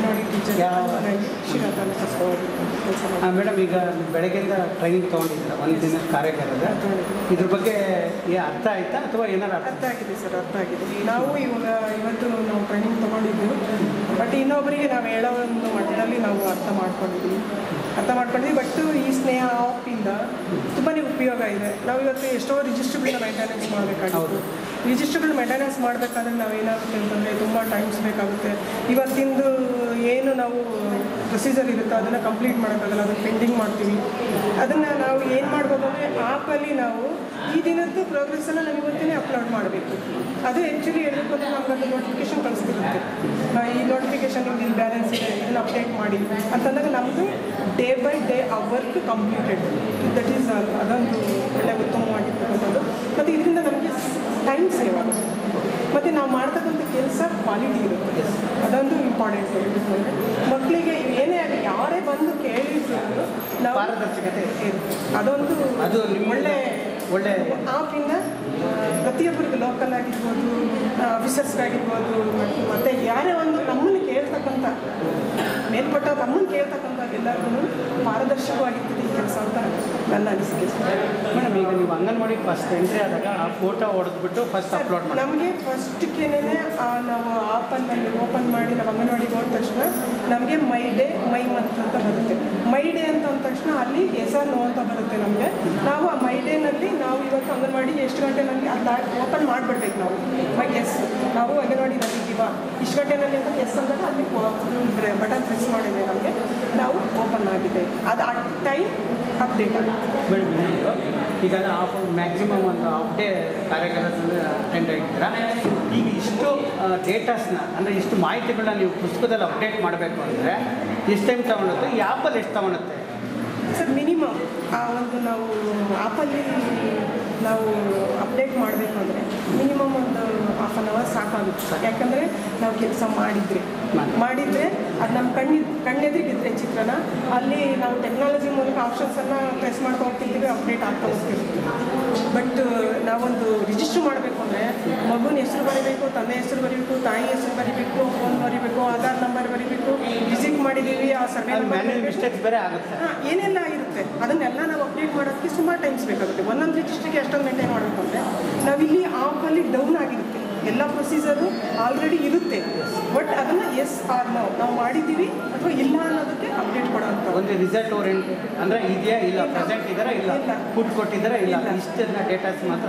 ಮೇಡಮ್ ಈಗ ಬೆಳಗ್ಗೆಯಿಂದ ಟ್ರೈನಿಂಗ್ ತೊಗೊಂಡಿದ್ದೀರಾ ಒಂದು ದಿನ ಕಾರ್ಯಕ್ರಮದ ಇದ್ರ ಬಗ್ಗೆ ಏ ಅರ್ಥ ಆಯ್ತಾ ಅಥವಾ ಏನಾರು ಅರ್ಥ ಅರ್ಥ ಆಗಿದೆ ಸರ್ ಅರ್ಥ ಆಗಿದೆ ನಾವು ಇವಾಗ ಇವತ್ತು ನಾವು ಟ್ರೈನಿಂಗ್ ತೊಗೊಂಡಿದ್ದೀವಿ ಬಟ್ ಇನ್ನೊಬ್ಬರಿಗೆ ನಾವು ಹೇಳೋ ಒಂದು ಮಟ್ಟದಲ್ಲಿ ನಾವು ಅರ್ಥ ಮಾಡ್ಕೊಂಡಿದ್ದೀವಿ ಅರ್ಥ ಮಾಡ್ಕೊಂಡಿದ್ದೀವಿ ಬಟ್ ಈ ಸ್ನೇಹ ಆಪಿಂದ ತುಂಬಾ ಉಪಯೋಗ ಇದೆ ನಾವು ಇವತ್ತು ಎಷ್ಟೋ ರಿಜಿಸ್ಟರ್ಗಳನ್ನ ಮೇಂಟೆನೆನ್ಸ್ ಮಾಡಬೇಕಾಗುತ್ತೆ ರಿಜಿಸ್ಟರ್ಗಳು ಮೇಂಟೆನೆನ್ಸ್ ಮಾಡಬೇಕಾದ್ರೆ ನಾವು ಏನಾಗುತ್ತೆ ಅಂತಂದರೆ ತುಂಬ ಟೈಮ್ಸ್ ಬೇಕಾಗುತ್ತೆ ಇವತ್ತಿಂದು ಏನು ನಾವು ಪ್ರೊಸೀಜರ್ ಇರುತ್ತೋ ಅದನ್ನು ಕಂಪ್ಲೀಟ್ ಮಾಡೋಕ್ಕಾಗಲ್ಲ ಅದನ್ನು ಪೆಂಡಿಂಗ್ ಮಾಡ್ತೀವಿ ಅದನ್ನು ನಾವು ಏನು ಮಾಡ್ಬೋದು ಅಂದರೆ ಆ್ಯಪಲ್ಲಿ ನಾವು ಈ ದಿನದ್ದು ಪ್ರೋಗ್ರೆಸ್ಸನ್ನು ನಾವು ಇವತ್ತೇ ಅಪ್ಲೋಡ್ ಮಾಡಬೇಕು ಅದು ಆ್ಯಕ್ಚುಲಿ ಹೇಳಬೇಕು ಅಂದರೆ ನಮ್ಗೆ ನೋಟಿಫಿಕೇಶನ್ ಕಳಿಸ್ತಿರುತ್ತೆ ಆ, ಈ ನೋಟಿಫಿಕೇಶನ್ ನಿಮ್ಗೆ ಇಲ್ಲಿ ಬ್ಯಾಲೆನ್ಸ್ ಇದೆ ಇದನ್ನು ಅಪ್ಡೇಟ್ ಮಾಡಿ ಅಂತಂದಾಗ ನಮ್ಮದು ಡೇ ಬೈ ಡೇ ಆ ವರ್ಕ್ ಕಂಪ್ಲೀಟೆಡ್ ದಟ್ ಈಸ್ ಅದೊಂದು ಒಳ್ಳೆ ಉತ್ತಮವಾಗಿರ್ತಕ್ಕಂಥದ್ದು ಮತ್ತು ಇದರಿಂದ ನಮಗೆ ಟೈಮ್ ಸೇವ್ ಆಗುತ್ತೆ ಮತ್ತು ನಾವು ಮಾಡ್ತಕ್ಕಂಥ ಕೆಲಸ ಕ್ವಾಲಿಟಿ ಇರುತ್ತೆ ಅದೊಂದು ಇಂಪಾರ್ಟೆಂಟ್ ಅಂದರೆ ಮಕ್ಕಳಿಗೆ ಏನೇ ಆಗಲಿ ಯಾರೇ ಬಂದು ಕೇಳಿದ್ರು ನಾವು ಪಾರದರ್ಶಕತೆ ಇರುತ್ತೆ ಅದೊಂದು ಅದು ನಿಮ್ಮ ಒಳ್ಳೆ ಒಳ್ಳೆ ಆಪಿಂದ ಪ್ರತಿಯೊಬ್ಬರಿಗೂ ಲೋಕಲ್ ಆಗಿರ್ಬೋದು ಆಫೀಸರ್ಸ್ಗಾಗಿರ್ಬೋದು ಮತ್ತು ಯಾರೇ ಒಂದು ನಮ್ಮನ್ನು ಕೇಳ್ತಕ್ಕಂಥ ಮೇಲ್ಪಟ್ಟ ನಮ್ಮನ್ನು ಕೇಳ್ತಕ್ಕಂಥ ಎಲ್ಲರಿಗೂ ಪಾರದರ್ಶಕವಾಗಿರ್ತದೆ ಈ ಕೆಲಸ ಅಂತ ನನ್ನ ಅನಿಸಿಕೆ ಮೇಡಮ್ ಈಗ ನೀವು ಅಂಗನವಾಡಿ ಫಸ್ಟ್ ಎಂಟ್ರಿ ಆದಾಗ ಆ ಫೋಟೋ ಹೊಡೆದ್ಬಿಟ್ಟು ಫಸ್ಟ್ ಅಪ್ಲೋಡ್ ಮಾಡಿ ನಮಗೆ ಫಸ್ಟ್ಗೇನೆ ನಾವು ಆಪನ್ನಲ್ಲಿ ಓಪನ್ ಮಾಡಿ ನಾವು ಅಂಗನವಾಡಿಗೆ ಹೋದ ತಕ್ಷಣ ನಮಗೆ ಮೈ ಡೇ ಮೈ ಮಂತ್ ಅಂತ ಬರುತ್ತೆ ಮೈ ಡೇ ಅಂತ ಅಂದ ತಕ್ಷಣ ಅಲ್ಲಿ ಎಸ್ ಆರ್ ನೋ ಅಂತ ಬರುತ್ತೆ ನಮಗೆ ನಾವು ಆ ಮೈ ಡೇನಲ್ಲಿ ನಾವು ಇವತ್ತು ಅಂಗನವಾಡಿ ಎಷ್ಟು ಗಂಟೆ ನಮಗೆ ಅದು ಓಪನ್ ಮಾಡಿಬಿಡ್ಬೇಕು ನಾವು ಮೈ ಎಸ್ ನಾವು ಅಂಗನವಾಡಿನಲ್ಲಿ ಇದ್ದೀವ ಇಷ್ಟು ಗಂಟೆನಲ್ಲಿ ಅಂತ ಎಸ್ ಅಂದಾಗ ಅಲ್ಲಿ ಬಟನ್ ಪ್ರೆಸ್ ಮಾಡಿದ್ರೆ ನಮಗೆ ನಾವು ಓಪನ್ ಆಗಿದೆ ಅದು ಆ ಟೈಮ್ ಅಪ್ಡೇಟ್ ಆಗುತ್ತೆ ಮೇಡಮ್ ಇನ್ನೊಂದು, ಈಗ ಹಾಫ್ ಮ್ಯಾಕ್ಸಿಮಮ್ ಒಂದು ಹಾಫ್ ಡೇ ಕಾರ್ಯಕ್ರಮದಲ್ಲಿ ಅಟೆಂಡ್ ಆಗಿದ್ದೀರಾ ಈಗ ಇಷ್ಟು ಡೇಟಾಸ್ನ ಅಂದರೆ ಇಷ್ಟು ಮಾಹಿತಿಗಳನ್ನ ನೀವು ಪುಸ್ತಕದಲ್ಲಿ ಅಪ್ಡೇಟ್ ಮಾಡಬೇಕು ಅಂದರೆ ಎಷ್ಟು ಟೈಮ್ ತೊಗೊಳುತ್ತೆ ಈ ಆ್ಯಪಲ್ಲಿ ಎಷ್ಟು ತೊಗೊಳುತ್ತೆ ಸರ್ ಮಿನಿಮಮ್ ಆ ಒಂದು ನಾವು ಆ್ಯಪಲ್ಲಿ ನಾವು ಅಪ್ಡೇಟ್ ಮಾಡಬೇಕು ಅಂದರೆ ಮಿನಿಮಮ್ ಒಂದು ಹಾಫ್ ಆನ್ ಅವರ್ ಸಾಕಾಗುತ್ತೆ ಸರ್ ಯಾಕಂದರೆ ನಾವು ಕೆಲಸ ಮಾಡಿದರೆ ಮಾಡಿದರೆ ಅದು ನಮ್ಮ ಕಣ್ಣಿ ಕಣ್ಣೆದುರಿಗಿದ್ರೆ ಚಿತ್ರನ ಅಲ್ಲಿ ನಾವು ಟೆಕ್ನಾಲಜಿ ಮೂಲಕ ಆಪ್ಷನ್ಸನ್ನು ಪ್ರೆಸ್ ಮಾಡ್ತಾ ಹೋಗ್ತಿರ್ತೀವಿ ಅಪ್ಡೇಟ್ ಆಗ್ತಾ ಹೋಗ್ತಿರ್ತೀವಿ ಬಟ್ ನಾವೊಂದು ರಿಜಿಸ್ಟರ್ ಮಾಡಬೇಕು ಅಂದರೆ ಮಗುನ ಹೆಸರು ಬರೀಬೇಕು ತಂದೆ ಹೆಸರು ಬರೀಬೇಕು ತಾಯಿ ಹೆಸರು ಬರೀಬೇಕು ಫೋನ್ ಬರೀಬೇಕು ಆಧಾರ್ ನಂಬರ್ ಬರೀಬೇಕು ವಿಸಿಟ್ ಮಾಡಿದ್ದೀವಿ ಆ ಸರ್ವೆ ಮ್ಯಾನ್ಯಲ್ ಮಿಸ್ಟೇಕ್ಸ್ ಬೇರೆ ಆಗುತ್ತೆ ಹಾ, ಏನೆಲ್ಲ ಇರುತ್ತೆ ಅದನ್ನೆಲ್ಲ ನಾವು ಅಪ್ಡೇಟ್ ಮಾಡೋದಕ್ಕೆ ಸುಮಾರು ಟೈಮ್ಸ್ ಬೇಕಾಗುತ್ತೆ ಒಂದೊಂದು ರಿಜಿಸ್ಟ್ರಿಗೆ ಎಷ್ಟೊಂದು ಮೇಂಟೈನ್ ಮಾಡಬೇಕು ಅಂದರೆ ನಾವಿಲ್ಲಿ ಆಪಲ್ಲಿ ಡೌನ್ ಆಗಿರುತ್ತೆ ಎಲ್ಲ ಪ್ರೊಸೀಜರು ಆಲ್ರೆಡಿ ಇರುತ್ತೆ ಬಟ್ ಅದನ್ನು ಎಸ್ ಆರ್ ನೋ ನಾವು ಮಾಡಿದ್ದೀವಿ ಅಥವಾ ಇಲ್ಲ ಅನ್ನೋದಕ್ಕೆ ಅಪ್ಡೇಟ್ ಕೊಡೋಂಥ ಒಂದು ರಿಸಲ್ಟ್ ಓರಿಯೆಂಟ್ ಅಂದರೆ ಇದೆಯಾ ಇಲ್ಲ ಪ್ರೆಸೆಂಟ್ ಇದ್ದಾರಾ ಇಲ್ಲ ಫುಡ್ ಕೊಟ್ಟಿದ್ದಾರಾ ಇಲ್ಲ ಇಷ್ಟನ್ನ ಡೇಟಾಸ್ ಮಾತ್ರ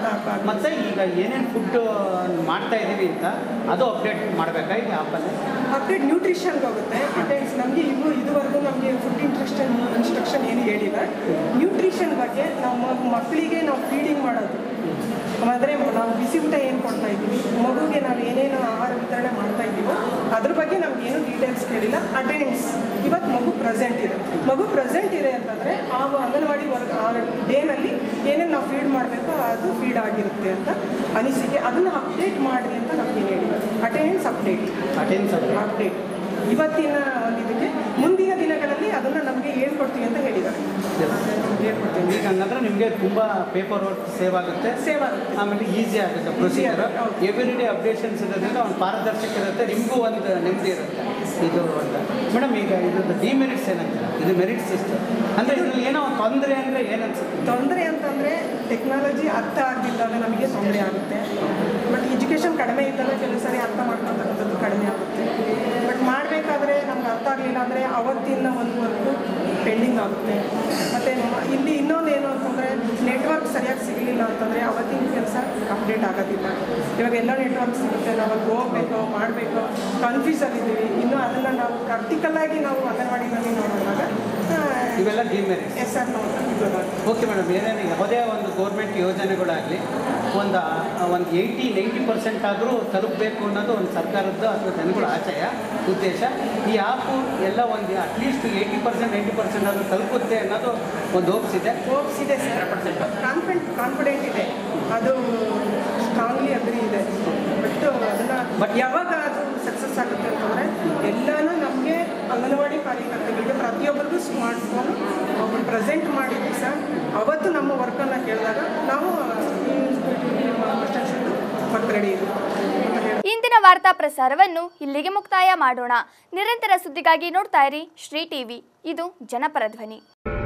ಮತ್ತು ಈಗ ಏನೇನು ಫುಡ್ ಮಾಡ್ತಾ ಇದ್ದೀವಿ ಅಂತ ಅದು ಅಪ್ಡೇಟ್ ಮಾಡಬೇಕಾ ಈಗ ಆ್ಯಪಲ್ಲಿ ಅಪ್ಡೇಟ್ ನ್ಯೂಟ್ರಿಷನ್ಗೆ ಹೋಗುತ್ತೆ ಅಟೆಂಡ್ಸ್ ನಮಗೆ ಇವು ಇದುವರೆಗೂ ನಮಗೆ ಫುಡ್ ಇಂಟ್ರಕ್ಷನ್ ಇನ್ಸ್ಟ್ರಕ್ಷನ್ ಏನು ಹೇಳಿಲ್ಲ ನ್ಯೂಟ್ರಿಷನ್ ಬಗ್ಗೆ ನಾವು ಮಗ್- ಮಕ್ಕಳಿಗೆ ನಾವು ಫೀಡಿಂಗ್ ಮಾಡೋದು ಅಂದರೆ ನಾವು ಬಿಸಿ ಊಟ ಏನು ಕೊಡ್ತಾ ಇದ್ದೀವಿ ಮಗುಗೆ ನಾವು ಏನೇನು ಆಹಾರ ವಿತರಣೆ ಮಾಡ್ತಾ ಇದ್ದೀವೋ ಅದ್ರ ಬಗ್ಗೆ ನಮ್ಗೆ ಏನು ಡೀಟೇಲ್ಸ್ ಕೇಳಿಲ್ಲ ಅಟೆಂಡೆನ್ಸ್ ಇವತ್ತು ಮಗು ಪ್ರೆಸೆಂಟ್ ಇದೆ ಮಗು ಪ್ರೆಸೆಂಟ್ ಇದೆ ಅಂತಂದರೆ ಆ ಅಂಗನವಾಡಿ ವರ್ಗ ಆ ಡೇನಲ್ಲಿ ಏನೇನು ನಾವು ಫೀಡ್ ಮಾಡಬೇಕೋ ಅದು ಫೀಡ್ ಆಗಿರುತ್ತೆ ಅಂತ ಅನಿಸಿಕೆ ಅದನ್ನು ಅಪ್ಡೇಟ್ ಮಾಡಿ ಅಂತ ನಮ್ಗೆ ಹೇಳಿಲ್ಲ ಅಟೆಂಡೆನ್ಸ್ ಅಪ್ಡೇಟ್ ಅಟೆಂಡೆನ್ಸ್ ಅಪ್ಡೇಟ್ ಇವತ್ತಿನ ಒಂದು ಇದಕ್ಕೆ ಮುಂದಿನ ದಿನಗಳಲ್ಲಿ ಅದನ್ನು ನಮಗೆ ಹೇಳ್ಕೊಡ್ತೀವಿ ಅಂತ ಹೇಳಿದ್ದಾರೆ ಹೇಳ್ಕೊಡ್ತೀವಿ ಈಗ ಹಂಗಂದ್ರೆ ನಿಮಗೆ ತುಂಬ ಪೇಪರ್ ವರ್ಕ್ ಸೇವ್ ಆಗುತ್ತೆ ಸೇವ್ ಆಗುತ್ತೆ ಆಮೇಲೆ ಈಸಿ ಆಗುತ್ತೆ ಪ್ರೊಸೀಜರ್ ಎವ್ರಿ ಡೇ ಅಪ್ಡೇಷನ್ಸ್ ಇರೋದ್ರಿಂದ ಒಂದು ಪಾರದರ್ಶಕ ಇರುತ್ತೆ ನಿಮಗೂ ಒಂದು ನೆಮ್ಮದಿ ಇರುತ್ತೆ ಇದು ಅಂತ ಮೇಡಮ್ ಈಗ ಇದ್ರದ್ದು ಡಿಮೆರಿಟ್ಸ್ ಏನಂತೀರ ಇದು ಮೆರಿಟ್ಸ್ ಇಷ್ಟು ಅಂದರೆ ಇದ್ರಲ್ಲಿ ಏನೋ ಒಂದು ತೊಂದರೆ ಅಂದರೆ ಏನನ್ಸುತ್ತೆ ತೊಂದರೆ ಅಂತಂದರೆ ಟೆಕ್ನಾಲಜಿ ಅರ್ಥ ಆಗದಿದ್ದಾಗ ನಮಗೆ ತೊಂದರೆ ಆಗುತ್ತೆ ಬಟ್ ಎಜುಕೇಷನ್ ಕಡಿಮೆ ಇದ್ದಾಗ ಕೆಲವು ಸರಿ ಅರ್ಥ ಮಾಡ್ಕೊತಕ್ಕಂಥದ್ದು ಕಡಿಮೆ ಆಗುತ್ತೆ ಬಟ್ ಮಾಡಬೇಕಾದ್ರೆ ನಮ್ಗೆ ಅರ್ಥ ಆಗಲಿಲ್ಲ ಅಂದರೆ ಅವತ್ತಿನ ಒಂದು ವರ್ಕು ಪೆಂಡಿಂಗ್ ಆಗುತ್ತೆ ಮತ್ತು ಇಲ್ಲಿ ಇನ್ನೊಂದು ಏನು ಅಂತಂದರೆ ನೆಟ್ವರ್ಕ್ ಸರಿಯಾಗಿ ಸಿಗಲಿಲ್ಲ ಅಂತಂದರೆ ಅವತ್ತಿನ ಕೆಲಸ ಅಪ್ಡೇಟ್ ಆಗೋದಿಲ್ಲ ಇವಾಗ ಎಲ್ಲ ನೆಟ್ವರ್ಕ್ ಸಿಗುತ್ತೆ ನಾವು ಅಲ್ಲಿ ಹೋಗ್ಬೇಕು ಮಾಡಬೇಕು ಕನ್ಫ್ಯೂಸಲ್ಲಿದ್ದೀವಿ ಇನ್ನು ಅದನ್ನು ನಾವು ಪ್ರಾಕ್ಟಿಕಲ್ಲಾಗಿ ನಾವು ಅಂಗನವಾಡಿನಲ್ಲಿ ನೋಡುವಾಗ ಇವೆಲ್ಲ ಡಿಮೆರಿಟ್ಸ್ ಎಸ್ ಆರ್ ನಾವು ಇದು ಓಕೆ ಮೇಡಮ್ ಏನೇನು ಯಾವುದೇ ಒಂದು ಗೌರ್ಮೆಂಟ್ ಯೋಜನೆಗಳಾಗಲಿ ಒಂದು ಒಂದು ಏಯ್ಟಿ ನೈಂಟಿ ಪರ್ಸೆಂಟ್ ಆದರೂ ತಲುಪಬೇಕು ಅನ್ನೋದು ಒಂದು ಸರ್ಕಾರದ್ದು ಅಥವಾ ಜನಗಳ ಆಶಯ ಉದ್ದೇಶ ಈ ಆ್ಯಪು ಎಲ್ಲ ಒಂದು at least eighty percent ninety percent ಆದರೂ ತಲುಪುತ್ತೆ ಅನ್ನೋದು ಒಂದು ಹೋಪ್ಸ್ ಇದೆ ಹೋಪ್ಸ್ ಇದೆ ಸರ್ ಕಾನ್ಫಿಡೆಂಟ್ ಕಾನ್ಫಿಡೆಂಟ್ ಇದೆ ಅದು ಸ್ಟ್ರಾಂಗ್ಲಿ ಅಗ್ರಿ ಇದೆ ಬಟ್ ಅದನ್ನು ಬಟ್ ಯಾವಾಗ ಅದು ಸಕ್ಸಸ್ ಆಗುತ್ತೆ ಅಂತಂದರೆ ಎಲ್ಲನೂ ನಮಗೆ ಅಂಗನವಾಡಿ ಕಾರ್ಯಕರ್ತರಿಗೆ ಪ್ರತಿಯೊಬ್ಬರಿಗೂ ಸ್ಮಾರ್ಟ್ ಫೋನ್ ಒಬ್ಬರು ಪ್ರೆಸೆಂಟ್ ಮಾಡಿದ್ವಿ ಸರ್ ಅವತ್ತು ನಮ್ಮ ವರ್ಕನ್ನು ಕೇಳಿದಾಗ ನಾವು ವರ್ಕ್ ರೆಡಿ ಇದೆ ಇಂದಿನ ವಾರ್ತಾ ಪ್ರಸಾರವನ್ನು ಇಲ್ಲಿಗೆ ಮುಕ್ತಾಯ ಮಾಡೋಣ ನಿರಂತರ ಸುದ್ದಿಗಾಗಿ ನೋಡ್ತಾ ಇರಿ ಶ್ರೀ ಟಿವಿ ಇದು ಜನಪರ ಧ್ವನಿ